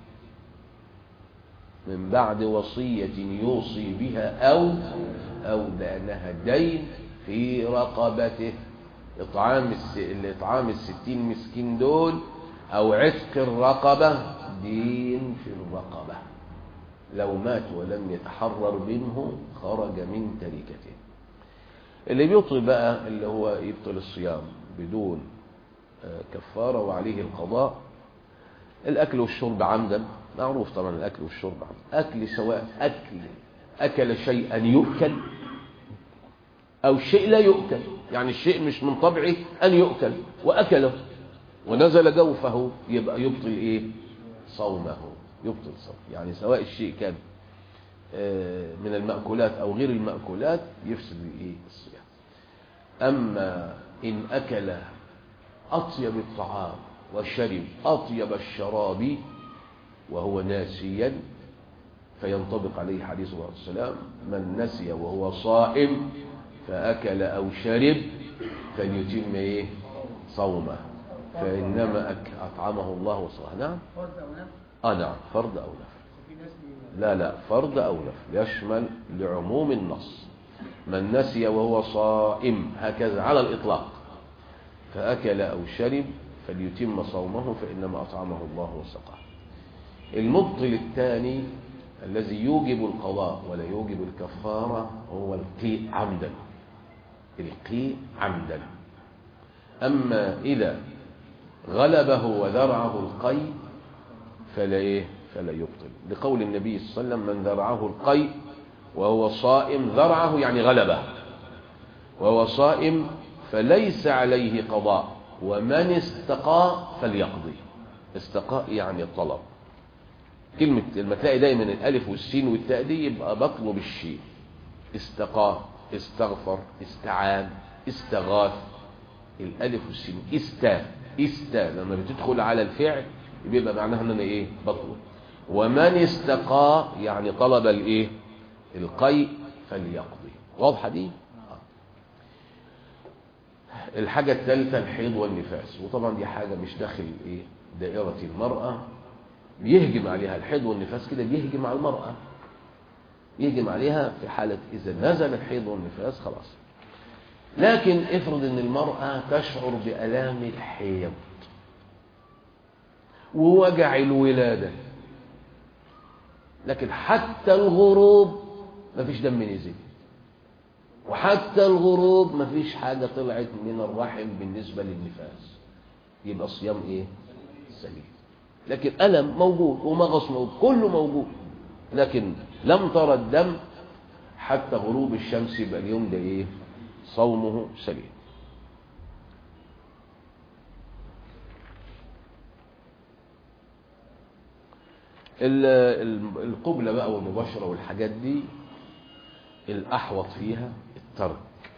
من بعد وصية يوصي بها أو أو لأنها دين في رقبته إطعام الس... الإطعام الستين مسكين دول أو عتق الرقبة دين في الرقبة لو مات ولم يتحرر منه خرج من تركته اللي بيبطل بقى اللي هو يبطل الصيام بدون كفارة وعليه القضاء الأكل والشرب عمدا معروف طبعا الأكل والشرب عمدا أكل سواء أكل أكل شيئا يؤكل أو شيء لا يؤكل يعني الشيء مش من طبعه أن يؤكل وأكله ونزل جوفه يبقى يبطل إيه صومه يبطل صوم يعني سواء الشيء كان من المأكولات أو غير المأكولات يفسد إيه الصيام أما إن أكل أطيب الطعام وشرب أطيب الشراب وهو ناسيا فينطبق عليه حديث الله عليه وسلم من نسي وهو صائم فأكل أو شرب فليتم إيه صومه فإنما أك- أطعمه الله وصاه نعم فرض او نفل آه نعم فرض أو نفل في ناس بي- لا لا فرض أو نفل يشمل لعموم النص من نسي وهو صائم هكذا على الإطلاق فأكل أو شرب فليتم صومه فإنما أطعمه الله وسقاه المبطل الثاني الذي يوجب القضاء ولا يوجب الكفارة هو القيء عمدا القيء عمدا أما إذا غلبه وذرعه القيء فلا إيه فلا يبطل لقول النبي صلى الله عليه وسلم من ذرعه القيء وهو صائم ذرعه يعني غلبه وهو صائم فليس عليه قضاء ومن استقاء فليقضي استقاء يعني طلب كلمة لما تلاقي دايما الألف والسين والتاء دي يبقى بطلب الشيء استقاء استغفر استعان استغاث الألف والسين استا استا لما بتدخل على الفعل بيبقى معناها ان انا ايه بطلب ومن استقى يعني طلب الايه القيء فليقضي واضحه دي آه. الحاجه الثالثه الحيض والنفاس وطبعا دي حاجه مش داخل ايه دائره المراه بيهجم عليها الحيض والنفاس كده بيهجم على المراه يهجم عليها في حاله اذا نزل الحيض والنفاس خلاص لكن افرض ان المراه تشعر بالام الحيض ووجع الولادة لكن حتى الغروب مفيش دم نزل وحتى الغروب مفيش حاجة طلعت من الرحم بالنسبة للنفاس يبقى الصيام ايه سليم لكن ألم موجود ومغص موجود كله موجود لكن لم ترى الدم حتى غروب الشمس يبقى اليوم ده ايه صومه سليم ال- ال- القبلة بقى والمباشرة والحاجات دي الأحوط فيها الترك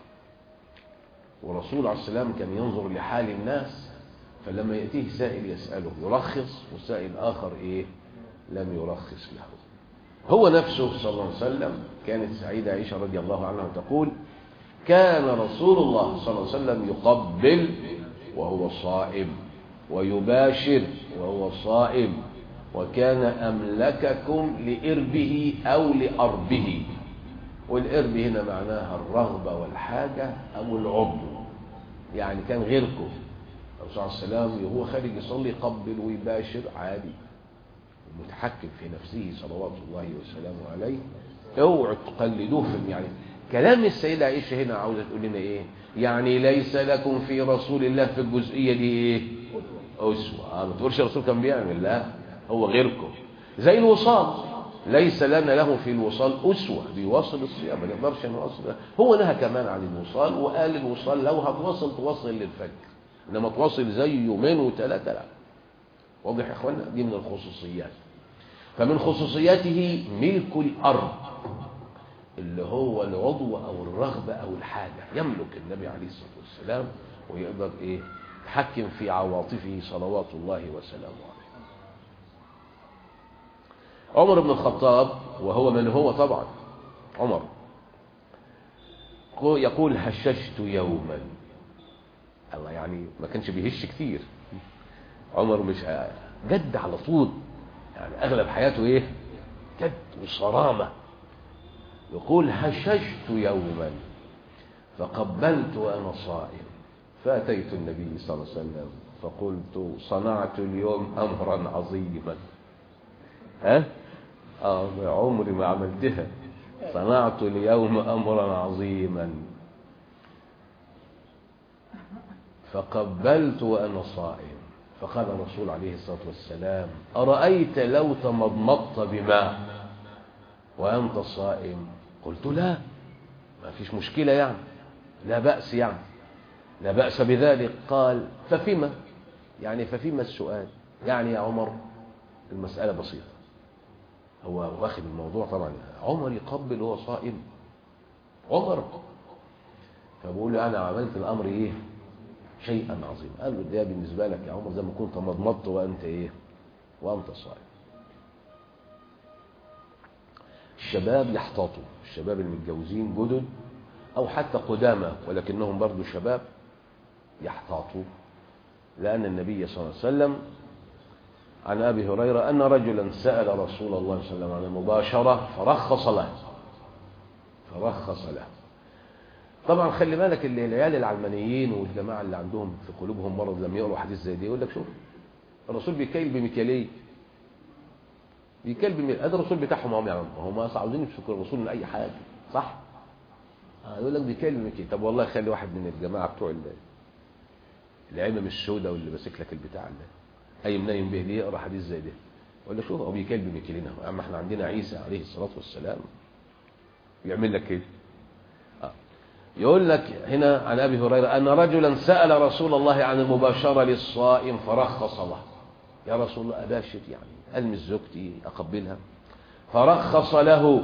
ورسول عليه السلام كان ينظر لحال الناس فلما يأتيه سائل يسأله يرخص وسائل آخر إيه لم يرخص له هو نفسه صلى الله عليه وسلم كانت سعيدة عائشة رضي الله عنها تقول كان رسول الله صلى الله عليه وسلم يقبل وهو صائم ويباشر وهو صائم وكان أملككم لإربه أو لأربه والإرب هنا معناها الرغبة والحاجة أو العضو يعني كان غيركم الرسول عليه السلام وهو خارج يصلي يقبل ويباشر عادي متحكم في نفسه صلوات الله وسلامه عليه اوعوا تقلدوه في يعني كلام السيدة عائشة هنا عاوزة تقول لنا ايه يعني ليس لكم في رسول الله في الجزئية دي ايه أسوة آه، ما تقولش الرسول كان بيعمل لا هو غيركم زي الوصال ليس لنا له في الوصال أسوة بيواصل الصيام ما نقدرش نواصل هو نهى كمان عن الوصال وقال الوصال لو هتواصل تواصل للفجر انما تواصل زي يومين وثلاثة لا واضح يا اخوانا دي من الخصوصيات فمن خصوصياته ملك الأرض اللي هو العضو أو الرغبة أو الحاجة يملك النبي عليه الصلاة والسلام ويقدر إيه يتحكم في عواطفه صلوات الله وسلامه عليه عمر بن الخطاب وهو من هو طبعا عمر يقول هششت يوما الله يعني ما كانش بيهش كتير عمر مش جد على طول يعني اغلب حياته ايه جد وصرامه يقول هششت يوما فقبلت وانا صائم فاتيت النبي صلى الله عليه وسلم فقلت صنعت اليوم امرا عظيما ها اه عمري ما عملتها صنعت اليوم امرا عظيما فقبلت وانا صائم فقال الرسول عليه الصلاه والسلام ارايت لو تمضمضت بماء وانت صائم قلت لا ما فيش مشكله يعني لا باس يعني لا باس بذلك قال ففيما يعني ففيما السؤال يعني يا عمر المساله بسيطه هو واخد الموضوع طبعا عمر يقبل وهو صائم عمر فبقول له انا عملت الامر ايه شيئا عظيما قال له ده بالنسبه لك يا عمر زي ما كنت مضمضت وانت ايه وانت صائم الشباب يحتاطوا الشباب المتجوزين جدد او حتى قدامى ولكنهم برضو شباب يحتاطوا لأن النبي صلى الله عليه وسلم عن أبي هريرة أن رجلا سأل رسول الله صلى الله عليه وسلم عن المباشرة فرخص له فرخص له طبعا خلي بالك اللي العيال العلمانيين والجماعة اللي عندهم في قلوبهم مرض لم يقروا حديث زي دي يقول لك شوف الرسول بيكيل بمكيالين بيكيل بمكيال هذا الرسول بتاعهم هم يعني هم اصلا عاوزين يمسكوا الرسول من اي حاجه صح؟ آه يقول لك بيكيل بمكيال طب والله خلي واحد من الجماعه بتوع ال- العلم السوداء واللي ماسك لك البتاع ده اي منايم به دي يقرا حديث زي ده يقول لك شوف هو بيكيل بمكيالين اهو اما احنا عندنا عيسى عليه الصلاه والسلام يعمل لك كده آه. يقول لك هنا عن ابي هريره ان رجلا سال رسول الله عن المباشره للصائم فرخص له يا رسول الله اباشر يعني المس زوجتي اقبلها فرخص له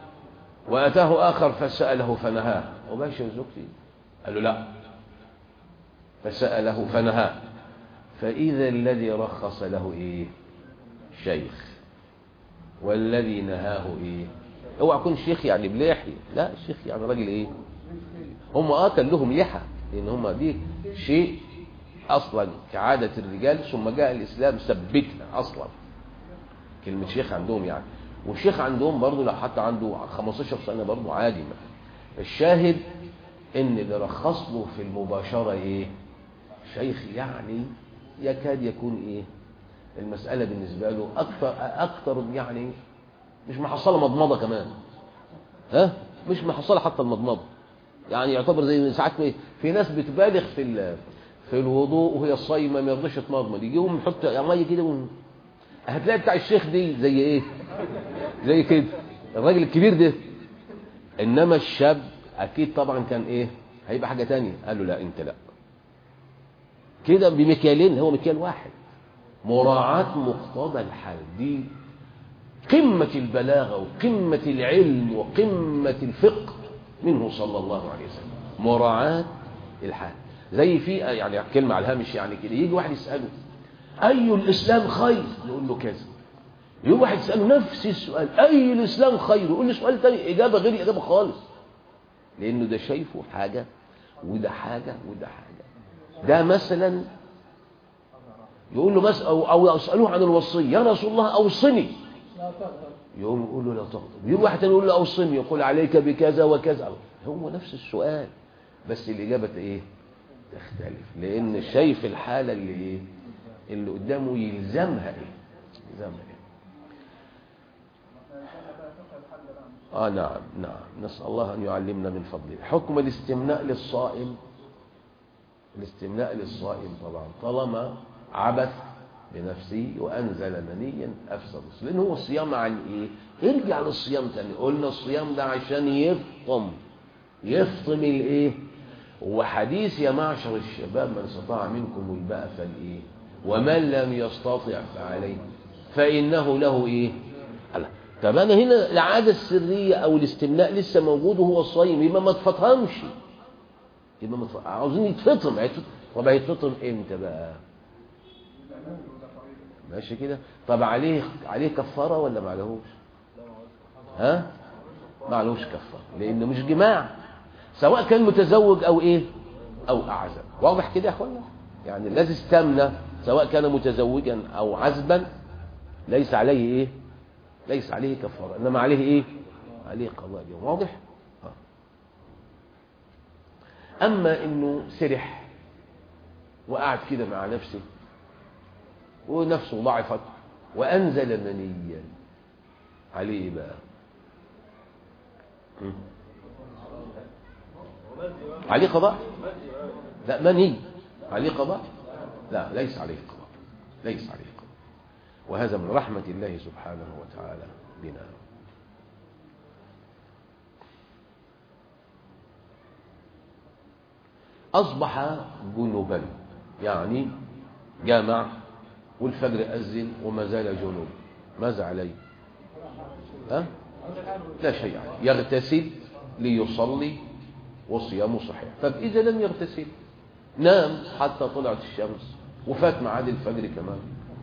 واتاه اخر فساله فنهاه اباشر زوجتي قال له لا فساله فنهاه فاذا الذي رخص له ايه شيخ والذي نهاه ايه اوعى يكون شيخ يعني بلحي لا شيخ يعني راجل ايه هم اه كان لهم لحى لان هم دي شيء اصلا كعاده الرجال ثم جاء الاسلام ثبتها اصلا كلمه شيخ عندهم يعني والشيخ عندهم برضه لو حتى عنده 15 سنه برضه عادي ما. الشاهد ان اللي رخص له في المباشره ايه شيخ يعني يكاد يكون ايه المساله بالنسبه له اكثر اكثر يعني مش محصله مضمضه كمان ها مش محصله حتى المضمضه يعني يعتبر زي ساعات في- في ناس بتبالغ في ال- في الوضوء وهي صايمه ما يرضاش يتمضمض يجي يقوم يحط ميه كده ويقوم- هتلاقي بتاع الشيخ دي زي ايه زي كده الراجل الكبير ده انما الشاب اكيد طبعا كان ايه هيبقى حاجه تانية قال له لا انت لا كده بمكيالين هو مكيال واحد مراعاة مقتضى الحال دي قمة البلاغة وقمة العلم وقمة الفقه منه صلى الله عليه وسلم مراعاة الحال زي في يعني كلمة على الهامش يعني كده يجي واحد يسأله أي الإسلام خير يقول له كذا يجي واحد يسأله نفس السؤال أي الإسلام خير يقول له سؤال تاني إجابة غير إجابة خالص لأنه ده شايفه حاجة وده حاجة وده حاجة ده مثلا يقول له بس أو, أو يسألوه عن الوصية يا رسول الله أوصني يقوم يقول له لا تغضب يجي واحد تاني يقول له أوصني يقول عليك بكذا وكذا هو نفس السؤال بس الإجابة إيه تختلف لأن شايف الحالة اللي إيه اللي قدامه يلزمها إيه يلزمها إيه آه نعم نعم نسأل الله أن يعلمنا من فضله حكم الاستمناء للصائم الاستمناء للصائم طبعا طالما عبث بنفسه وأنزل منيا أفسد الصيام لأن هو الصيام عن إيه ارجع للصيام تاني قلنا الصيام ده عشان يفطم يفطم الإيه وحديث يا معشر الشباب من استطاع منكم الباء فالإيه ومن لم يستطع فعليه فإنه له إيه الله. طب أنا هنا العادة السرية أو الاستمناء لسه موجود وهو الصايم يبقى ما تفطمش يبقى ما تفطم عاوزين يتفطم هيتفطم. طب هيتفطم امتى بقى ماشي كده طب عليه عليه كفاره ولا ما عليهوش ها ما عليهوش كفاره لانه مش جماع سواء كان متزوج او ايه او اعزب واضح كده يا اخوانا يعني الذي استمنى سواء كان متزوجا او عزبا ليس عليه ايه ليس عليه كفاره انما عليه ايه عليه قضاء اليوم واضح آه. اما انه سرح وقعد كده مع نفسه ونفسه ضعفت وأنزل منيا عليه إيه بقى م? عليه قضاء لا مني عليه قضاء لا ليس عليه قضاء ليس عليه قضاء وهذا من رحمة الله سبحانه وتعالى بنا أصبح جنوبا يعني جامع والفجر أذن وما زال جنوب ماذا عليه ها؟ لا شيء عليه يغتسل ليصلي وصيامه صحيح طب إذا لم يغتسل نام حتى طلعت الشمس وفات ميعاد الفجر كمان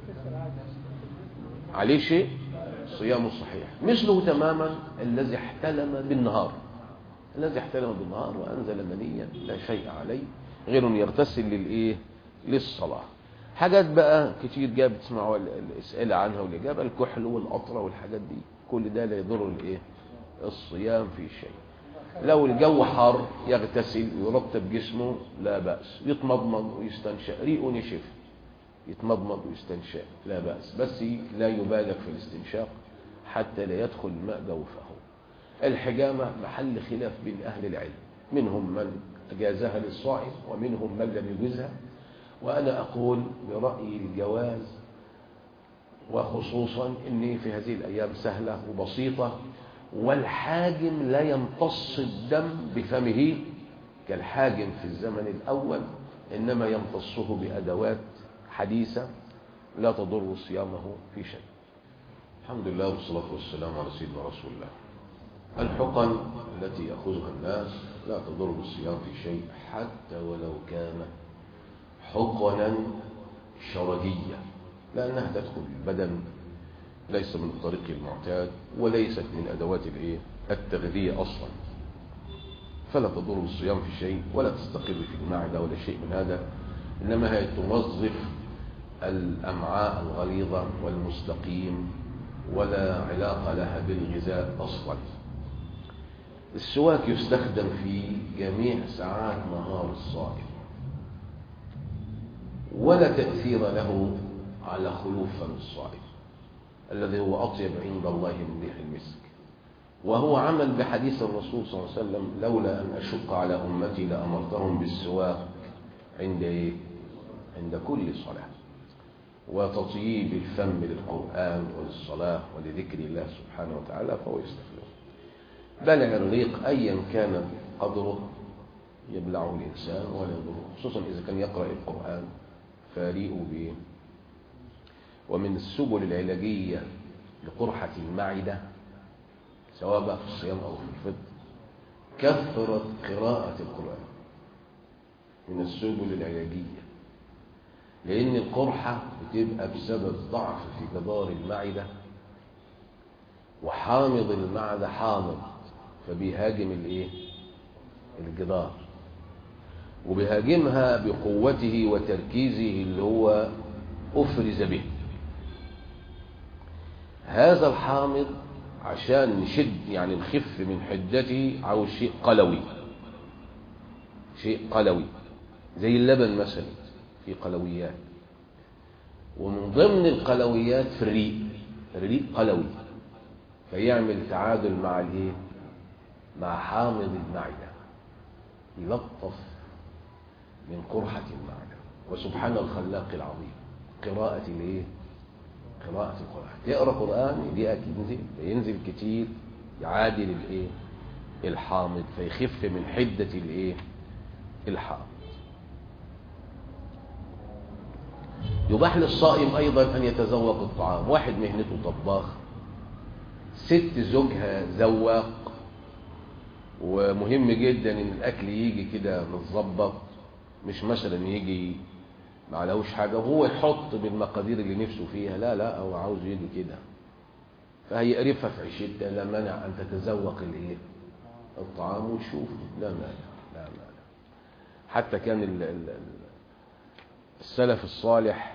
عليه شيء صيامه صحيح مثله تماما الذي احتلم بالنهار الذي احتلم بالنهار وأنزل منيا لا شيء عليه غير أن يغتسل للإيه للصلاة حاجات بقى كتير جاب تسمعوا ال- الاسئله عنها والاجابه الكحل والقطره والحاجات دي كل ده لا يضر الايه الصيام في شيء لو الجو حار يغتسل ويرطب جسمه لا بأس يتمضمض ويستنشق ريقه نشف يتمضمض ويستنشق لا بأس بس لا يبالغ في الاستنشاق حتى لا يدخل الماء جوفه الحجامة محل خلاف بين أهل العلم منهم من أجازها للصائم ومنهم من لم يجزها وأنا أقول برأيي الجواز وخصوصا أني في هذه الأيام سهلة وبسيطة والحاجم لا يمتص الدم بفمه كالحاجم في الزمن الأول إنما يمتصه بأدوات حديثة لا تضر صيامه في شيء الحمد لله والصلاة والسلام على سيدنا رسول الله الحقن التي يأخذها الناس لا تضر بالصيام في شيء حتى ولو كان حقنا شرجية لأنها تدخل البدن ليس من الطريق المعتاد وليست من أدوات الإيه؟ التغذية أصلا فلا تضر بالصيام في شيء ولا تستقر في المعدة ولا شيء من هذا إنما هي توظف الأمعاء الغليظة والمستقيم ولا علاقة لها بالغذاء أصلا السواك يستخدم في جميع ساعات نهار الصائم ولا تأثير له على خلوف فم الصائم الذي هو أطيب عند الله من ريح المسك وهو عمل بحديث الرسول صلى الله عليه وسلم لولا أن أشق على أمتي لأمرتهم بالسواك عند إيه؟ عند كل صلاة وتطييب الفم للقرآن وللصلاة ولذكر الله سبحانه وتعالى فهو يستخدم بلع الريق أيا كان قدره يبلعه الإنسان ولا يضره خصوصا إذا كان يقرأ القرآن فريقه به ومن السبل العلاجية لقرحة المعدة سواء بقى في الصيام أو في الفطر كثرة قراءة القرآن من السبل العلاجية لأن القرحة بتبقى بسبب ضعف في جدار المعدة وحامض المعدة حامض فبيهاجم الايه الجدار وبيهاجمها بقوته وتركيزه اللي هو أفرز به هذا الحامض عشان نشد يعني نخف من حدته عاوز شيء قلوي شيء قلوي زي اللبن مثلا في قلويات ومن ضمن القلويات في الريق الريق قلوي فيعمل تعادل مع الايه مع حامض المعده يلطف من قرحه المعده وسبحان الخلاق العظيم قراءه الايه قراءه القران تقرا قران يجيئك ينزل فينزل كتير يعادل الايه الحامض فيخف من حده الايه الحامض يباح للصائم أيضا أن يتذوق الطعام واحد مهنته طباخ ست زوجها ذواق ومهم جدا ان الاكل يجي كده متظبط مش مثلا يجي ما عليهوش حاجه وهو يحط بالمقادير اللي نفسه فيها لا لا هو عاوز يجي كده فهيقرفها في عيشتها لا مانع ان تتذوق الايه الطعام وتشوف لا مانع لا مانع حتى كان ال ال السلف الصالح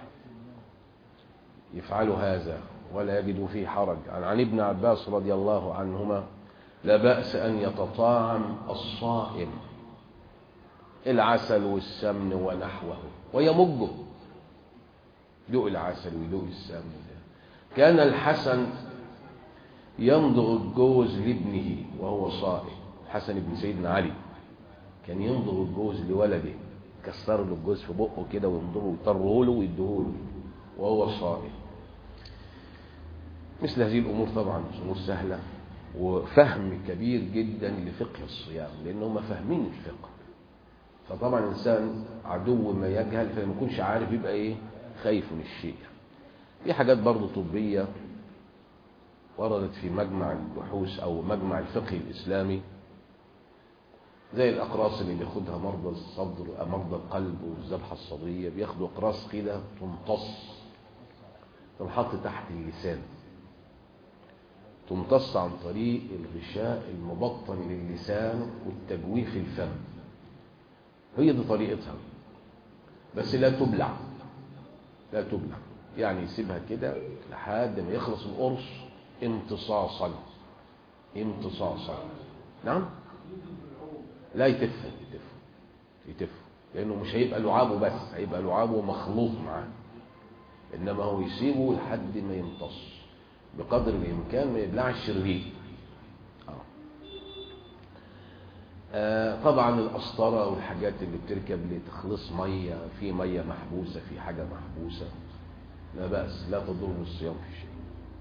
يفعل هذا ولا يجد فيه حرج عن, عن ابن عباس رضي الله عنهما لا بأس أن يتطاعم الصائم العسل والسمن ونحوه ويمجه يدوق العسل ويدوق السمن كان الحسن يمضغ الجوز لابنه وهو صائم الحسن بن سيدنا علي كان يمضغ الجوز لولده كسر له الجوز في بقه كده ويمضغه ويطره له ويديه له وهو صائم مثل هذه الامور طبعا امور سهله وفهم كبير جدا لفقه الصيام لان هم فاهمين الفقه فطبعا الانسان عدو ما يجهل فما يكونش عارف يبقى ايه خايف من الشيء في حاجات برضه طبيه وردت في مجمع البحوث او مجمع الفقه الاسلامي زي الاقراص اللي بياخدها مرضى الصدر مرضى القلب والذبحه الصدريه بياخدوا اقراص كده تمتص تنحط تحت اللسان تمتص عن طريق الغشاء المبطن للسان والتجويف الفم هي دي طريقتها بس لا تبلع لا تبلع يعني يسيبها كده لحد ما يخلص القرص امتصاصا امتصاصا نعم لا يتف يتف يتف لانه مش هيبقى لعابه بس هيبقى لعابه مخلوط معاه انما هو يسيبه لحد ما يمتص بقدر الامكان ما يبلعش الريق آه. آه طبعا القسطره والحاجات اللي بتركب لتخلص ميه في ميه محبوسه في حاجه محبوسه لا باس لا تضر الصيام في شيء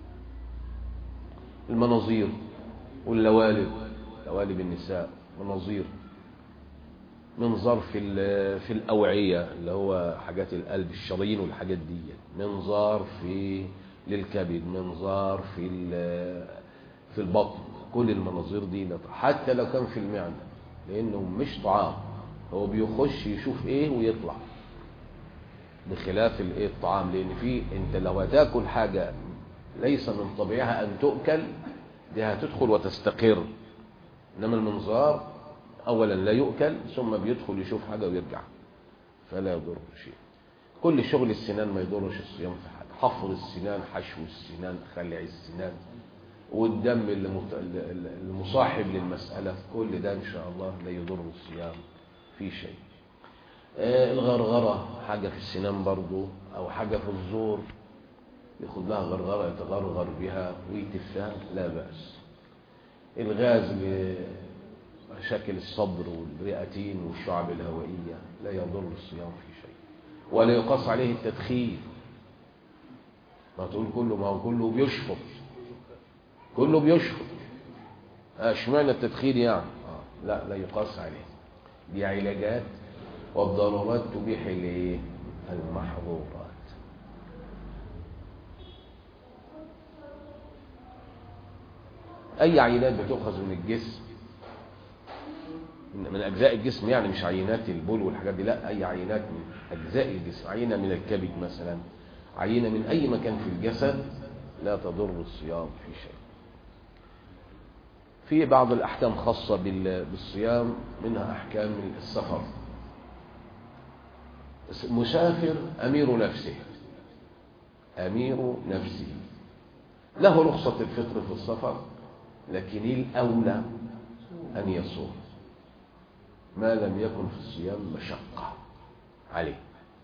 المناظير واللوالب لوالب النساء مناظير منظار في في الاوعيه اللي هو حاجات القلب الشرايين والحاجات دي منظار في للكبد منظار في في البطن كل المناظير دي حتى لو كان في المعده لانه مش طعام هو بيخش يشوف ايه ويطلع بخلاف الايه الطعام لان في انت لو هتاكل حاجه ليس من طبيعها ان تؤكل دي هتدخل وتستقر انما المنظار اولا لا يؤكل ثم بيدخل يشوف حاجه ويرجع فلا يضر شيء كل شغل السنان ما يضرش الصيام في حاجه حفر السنان حشو السنان خلع السنان والدم المصاحب للمساله كل ده ان شاء الله لا يضر الصيام في شيء الغرغره حاجه في السنان برضو او حاجه في الزور ياخد لها غرغره يتغرغر بها ويتفها لا باس الغاز مشاكل الصدر والرئتين والشعب الهوائية لا يضر الصيام في شيء ولا يقاس عليه التدخين ما تقول كله ما هو كله بيشفط كله بيشفط اشمعنى التدخين يعني آه. لا لا يقاس عليه دي علاجات والضرورات تبيح الايه المحظورات اي عينات بتؤخذ من الجسم من اجزاء الجسم يعني مش عينات البول والحاجات دي لا اي عينات من اجزاء الجسم عينه من الكبد مثلا عينه من اي مكان في الجسد لا تضر الصيام في شيء في بعض الاحكام خاصه بالصيام منها احكام السفر مسافر امير نفسه امير نفسه له رخصه الفطر في السفر لكن الاولى ان يصوم ما لم يكن في الصيام مشقة عليه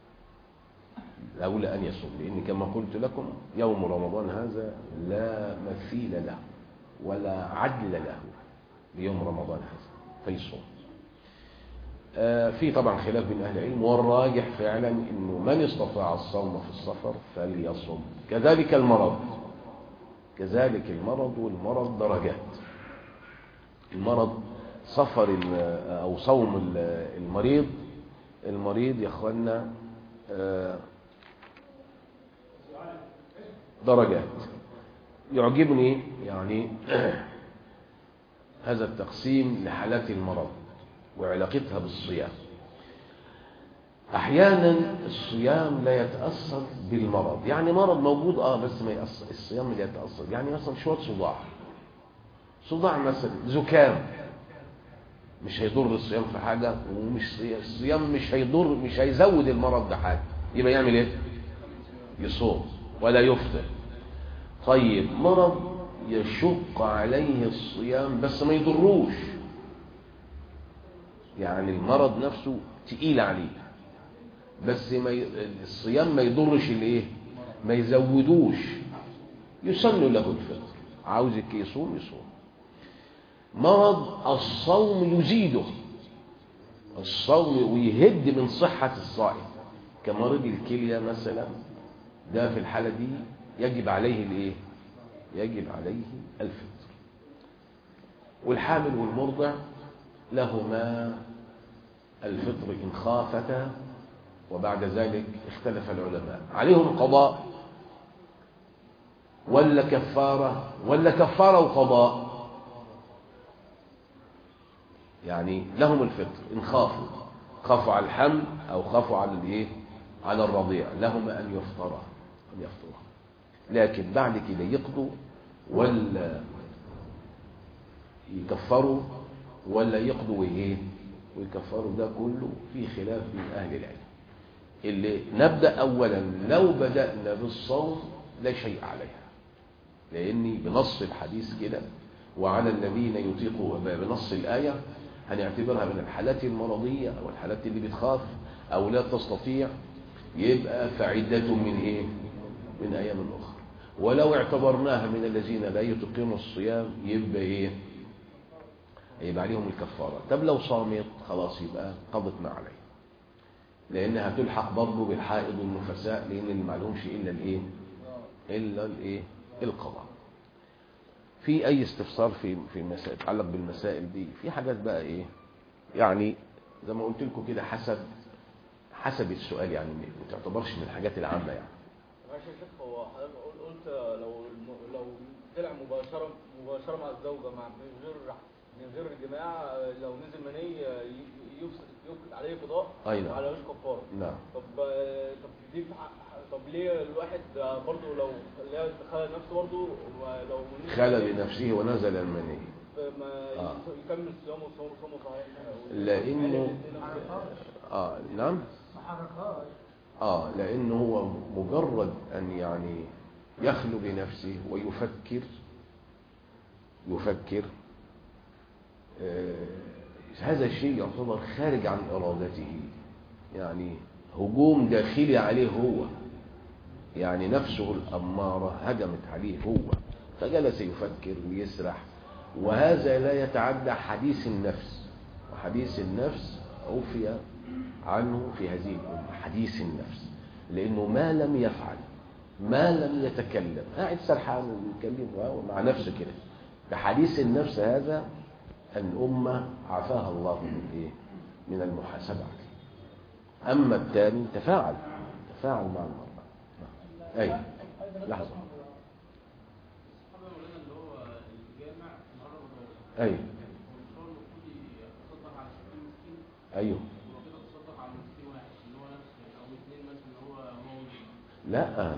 لولا أن يصوم لأن كما قلت لكم يوم رمضان هذا لا مثيل له ولا عدل له ليوم رمضان هذا فيصوم آه في طبعا خلاف بين أهل العلم والراجح فعلا أنه من استطاع الصوم في السفر فليصوم كذلك المرض كذلك المرض والمرض درجات المرض سفر او صوم المريض المريض يا اخوانا درجات يعجبني يعني هذا التقسيم لحالات المرض وعلاقتها بالصيام احيانا الصيام لا يتاثر بالمرض يعني مرض موجود اه بس ما يأثر الصيام لا يتاثر يعني مثلا شويه صداع صداع مثلا زكام مش هيضر الصيام في حاجة ومش الصيام مش هيضر مش هيزود المرض بحاجة يبقى يعمل ايه يصوم ولا يفطر طيب مرض يشق عليه الصيام بس ما يضروش يعني المرض نفسه تقيل عليه بس ما ي... الصيام ما يضرش الايه ما يزودوش يسن له الفطر عاوزك يصوم يصوم مرض الصوم يزيده الصوم ويهد من صحة الصائم كمريض الكلية مثلا ده في الحالة دي يجب عليه الايه يجب عليه الفطر والحامل والمرضع لهما الفطر إن خافتا وبعد ذلك اختلف العلماء عليهم قضاء ولا كفارة ولا كفارة وقضاء يعني لهم الفطر إن خافوا خافوا على الحمل أو خافوا على الايه على الرضيع لهم أن يفطرا أن يفطرا لكن بعد كده يقضوا ولا يكفروا ولا يقضوا ايه ويكفروا ده كله في خلاف بين أهل العلم اللي نبدأ أولا لو بدأنا بالصوم لا شيء عليها لأني بنص الحديث كده وعلى الذين يطيقوا بنص الآية هنعتبرها من الحالات المرضية أو الحالات اللي بتخاف أو لا تستطيع يبقى فعدة من إيه؟ من أيام أخرى ولو اعتبرناها من الذين لا يطيقون الصيام يبقى إيه؟ يبقى عليهم الكفارة طب لو صامت خلاص يبقى قضت ما عليه لأنها تلحق برضه بالحائض والنفساء لأن اللي معلهمش إلا الإيه؟ إلا الإيه؟ القضاء في أي استفسار في في المسائل يتعلق بالمسائل دي في حاجات بقى إيه؟ يعني زي ما قلت لكم كده حسب حسب السؤال يعني ما تعتبرش من الحاجات العامة يعني ماشي يا شيخ هو حضرتك قل- قلت لو الم- لو طلع مباشرة مباشرة مع الزوجة مع من غير من غير الجماع لو نزل مني ي- يفسد يفسد عليه قضاء أي نعم. وعلى وش كفارة نعم طب طب دي في حق- طب ليه الواحد برضه لو ليه خلى نفسه برضه ولو نزل خلى مني بنفسه ونزل المني ما آه. يكمل صيامه وصومه صومه صحيح لأنه آه نعم ما حركهاش آه لأنه هو مجرد أن يعني يخلو بنفسه ويفكر يفكر آه هذا الشيء يعتبر خارج عن إرادته يعني هجوم داخلي عليه هو يعني نفسه الأمارة هجمت عليه هو فجلس يفكر ويسرح وهذا لا يتعدى حديث النفس وحديث النفس عفي عنه في هذه الأمة حديث النفس لأنه ما لم يفعل ما لم يتكلم قاعد سرحان ويتكلم وهو مع نفسه كده بحديث النفس هذا الأمة عافاها الله من إيه؟ من المحاسبة عليه أما الثاني تفاعل تفاعل مع المرأة أي لحظة أي أيوه لا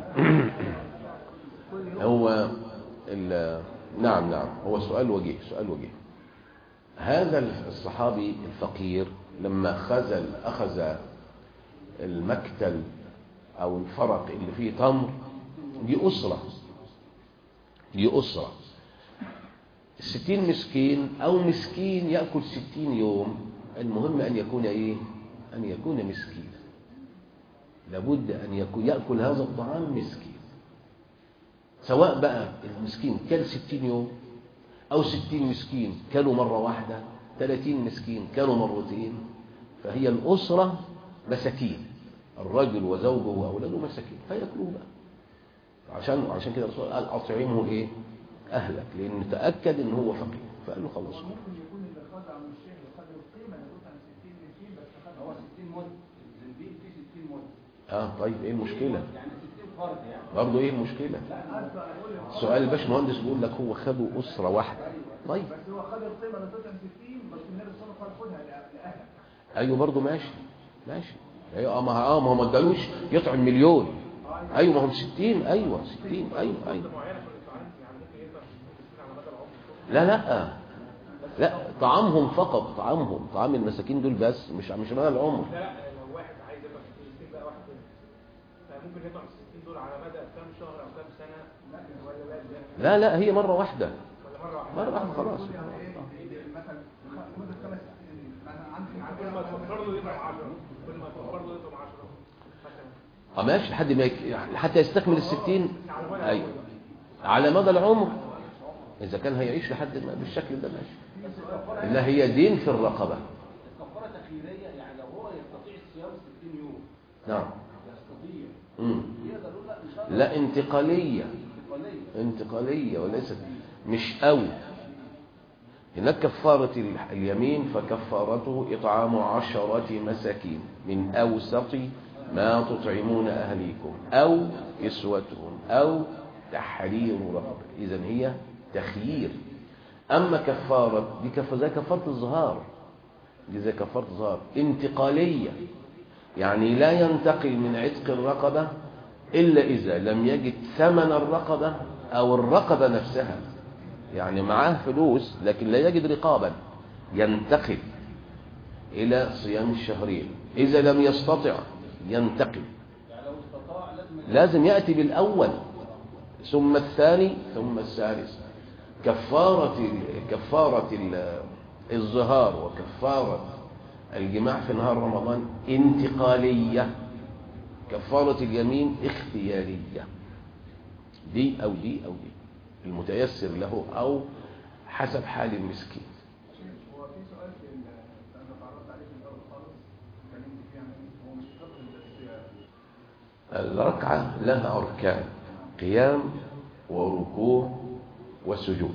هو ال- نعم نعم هو سؤال وجيه سؤال وجيه هذا الصحابي الفقير لما خزل أخذ المكتل أو الفرق اللي فيه تمر دي أسرة دي أسرة الستين مسكين أو مسكين يأكل ستين يوم المهم أن يكون إيه أن يكون مسكين لابد أن يكون يأكل هذا الطعام مسكين سواء بقى المسكين كل ستين يوم أو ستين مسكين كانوا مرة واحدة ثلاثين مسكين كانوا مرتين فهي الأسرة مساكين الرجل وزوجه وأولاده مساكين فيأكلوه بقى عشان عشان كده الرسول قال أطعمه إيه أهلك لأنه تأكد إن هو فقير فقال له خلاص ممكن يكون اللي خدع من الشيخ اللي خد القيمه اللي قلت عن 60 200 بس خد هو 60 مد الزنبيل فيه 60 مد اه طيب ايه المشكلة يعني 60 فرد يعني برضه ايه المشكلة سؤال الباشمهندس بيقول لك هو خدوا أسرة واحدة طيب بس هو خد القيمه اللي قلت عن 60 بس النبي صلى الله عليه وسلم قال خدها لاهلك ايوه برضه ماشي ماشي ايوه اه ما اه ما هو ما ادالوش يطعم مليون ايوه ما هم 60 ايوه 60 ايوه ايوه لا لا لا طعامهم فقط طعامهم طعام المساكين دول بس مش مش معنى العمر لا لا لو واحد عايز يبقى في 60 بقى واحد تاني فممكن يطلع 60 دول على مدى كام شهر او كام سنه ولا لا لا لا هي مرة واحدة ولا مره واحده مرة واحدة خلاص يعني ايه مثلا مده خمس سنين مثلا عندي كل ما توفر له يطعم 10 كل ما توفر له يطعم 10 مثلا اه ماشي لحد ما يك... يعني حتى يستكمل الستين ايوه على مدى العمر اذا كان هيعيش لحد ما بالشكل ده ماشي لا هي دين في الرقبة الكفاره تخييريه يعني لو هو يستطيع الصيام 60 يوم نعم يستطيع مم. يقدر يقول لا ان شاء الله لا انتقالية انتقاليه انتقالية وليست مش أو هناك كفارة ال- اليمين فكفارته إطعام عشرة مساكين من أوسط ما تطعمون أهليكم أو كسوتهم أو تحرير رقبة إذا هي تخيير أما كفارة دي كف زي كفارة الظهار دي زي كفارة الظهار انتقالية يعني لا ينتقل من عتق الرقبة إلا إذا لم يجد ثمن الرقبة أو الرقبة نفسها يعني معاه فلوس لكن لا يجد رقابا ينتقل إلى صيام الشهرين إذا لم يستطع ينتقل يعني لو استطاع لازم لازم يأتي بالأول ثم الثاني ثم الثالث كفارة كفارة ال- الظهار وكفارة الجماع في نهار رمضان انتقالية كفارة اليمين اختيارية دي أو دي أو دي المتيسر له أو حسب حال المسكين هو في سؤال في ال- انا اتعرضت عليه في الاول خالص اتكلمت فيه يعني هو مش فقه بس الركعة لها أركان قيام وركوع وسجود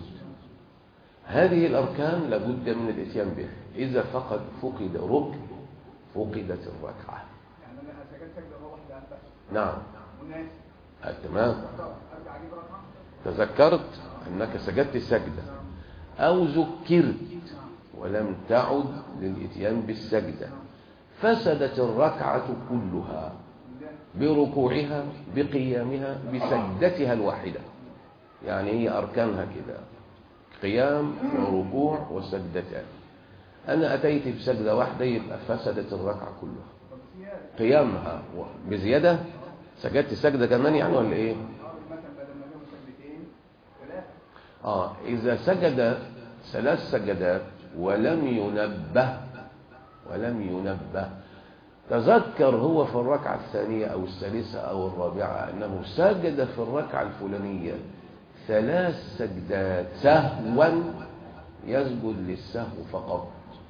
هذه الأركان لابد من الإتيان بها إذا فقد فقد ركن فقدت الركعة يعني انا سجدت سجده واحده بس نعم وناس آه، تمام ارجع اجيب رقم تذكرت أنك سجدت سجدة أو ذكرت ولم تعد للإتيان بالسجدة فسدت الركعة كلها بركوعها بقيامها بسجدتها الواحدة يعني هي أركانها كده قيام وركوع وسجدتان أنا أتيت بسجدة واحدة يبقى فسدت الركعة كلها طب زياده قيامها بزيادة سجدت سجدة كمان يعني ولا إيه؟ اه مثلا بدل ما لهم سجدتين ثلاثه آه إذا سجد ثلاث سجدات ولم ينبه ولم ينبه تذكر هو في الركعة الثانية أو الثالثة أو الرابعة أنه سجد في الركعة الفلانية ثلاث سجدات سهوا يسجد للسهو فقط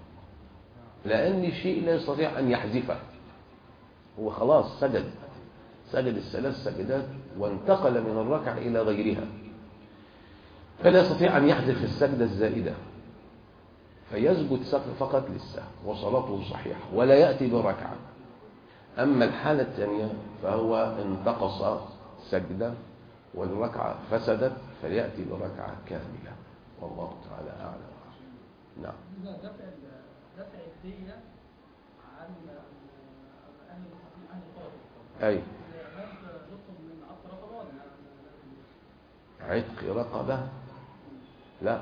لأن شيء لا يستطيع أن يحذفه هو خلاص سجد سجد الثلاث سجدات وانتقل من الركعة إلى غيرها فلا يستطيع أن يحذف السجدة الزائدة فيسجد سجد فقط للسهو وصلاته صحيحة ولا يأتي بركعة أما الحالة الثانية فهو انتقص سجدة والركعة فسدت فيأتي بركعة كاملة والله تعالى أعلم نعم إذا دفع ال- دفع الدية عن أهل المستقيم أهل الطائف أي هل تطلب من عطر رقبة ولا عتق رقبة لا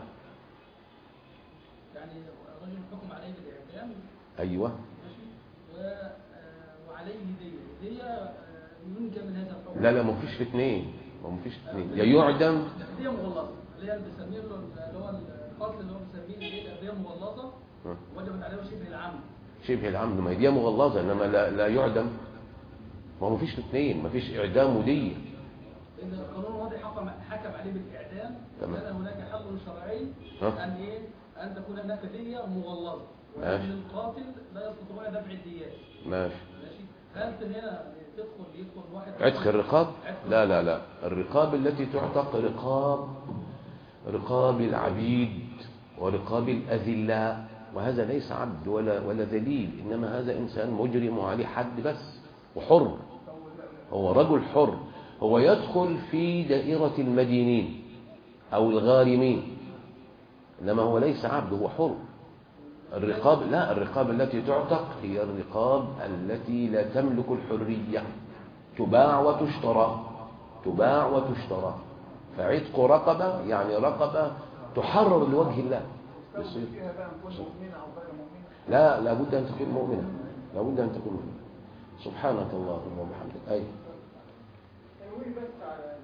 يعني الرجل حكم عليه بالإعدام أيوة ماشي و- آه، وعليه دية دية آه، ينجى من هذا الحكم لا لا ما فيش في اثنين ما فيش في اثنين يا يعدم دية مغلظة اللي هي اللي بنسميه له اللي هو القتل اللي هو بنسميه ايه دية مغلظة ها. وجبت عليه شبه العمد شبه العمد ما هي دي مغلظة إنما لا, لا يعدم ما هو فيش في اثنين ما فيش إعدام ودية لأن القانون الماضي حكم حكم عليه بالإعدام تمام. كان هناك حل شرعي ها. أن إيه أن تكون هناك دية مغلظة ماشي. وأن القاتل لا يستطيعون دفع الديات ماشي ماشي هل هنا تدخل يدخل واحد عتق الرقاب عتق لا لا لا الرقاب التي تعتق رقاب رقاب العبيد ورقاب الأذلاء وهذا ليس عبد ولا ولا ذليل إنما هذا إنسان مجرم وعليه حد بس وحر هو رجل حر هو يدخل في دائرة المدينين أو الغارمين إنما هو ليس عبد هو حر الرقاب لا الرقاب التي تعتق هي الرقاب التي لا تملك الحرية تباع وتشترى تباع وتشترى فعتق رقبة يعني رقبة تحرر لوجه الله يصير فيها بقى نكون مؤمنه او غير مؤمنه لا لابد أن تكون مؤمنة لابد أن تكون مؤمنة سبحانك اللهم وبحمدك أي تنويه بس على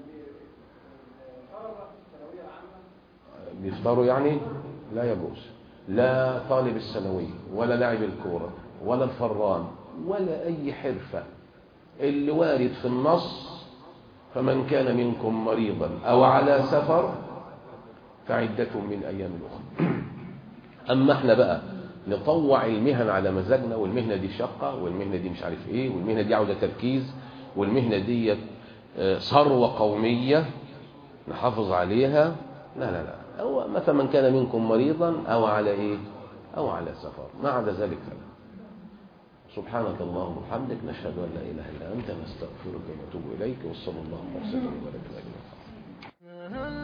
الطلبه في الثانويه العامه بيفطروا يعني لا يجوز لا طالب الثانوي ولا لاعب الكورة ولا الفران ولا أي حرفة اللي وارد في النص فمن كان منكم مريضا أو على سفر فعدة من أيام أخرى أما احنا بقى نطوع المهن على مزاجنا والمهنة دي شقة والمهنة دي مش عارف ايه والمهنة دي عاوزة تركيز والمهنة دي آه، ثروة قومية نحافظ عليها لا لا لا هو مثلا من كان منكم مريضا أو على إيه أو على سفر ما عدا ذلك فلا سبحانك اللهم وبحمدك نشهد أن لا إله إلا أنت نستغفرك ونتوب إليك وصلى الله وسلم وبارك على نبينا محمد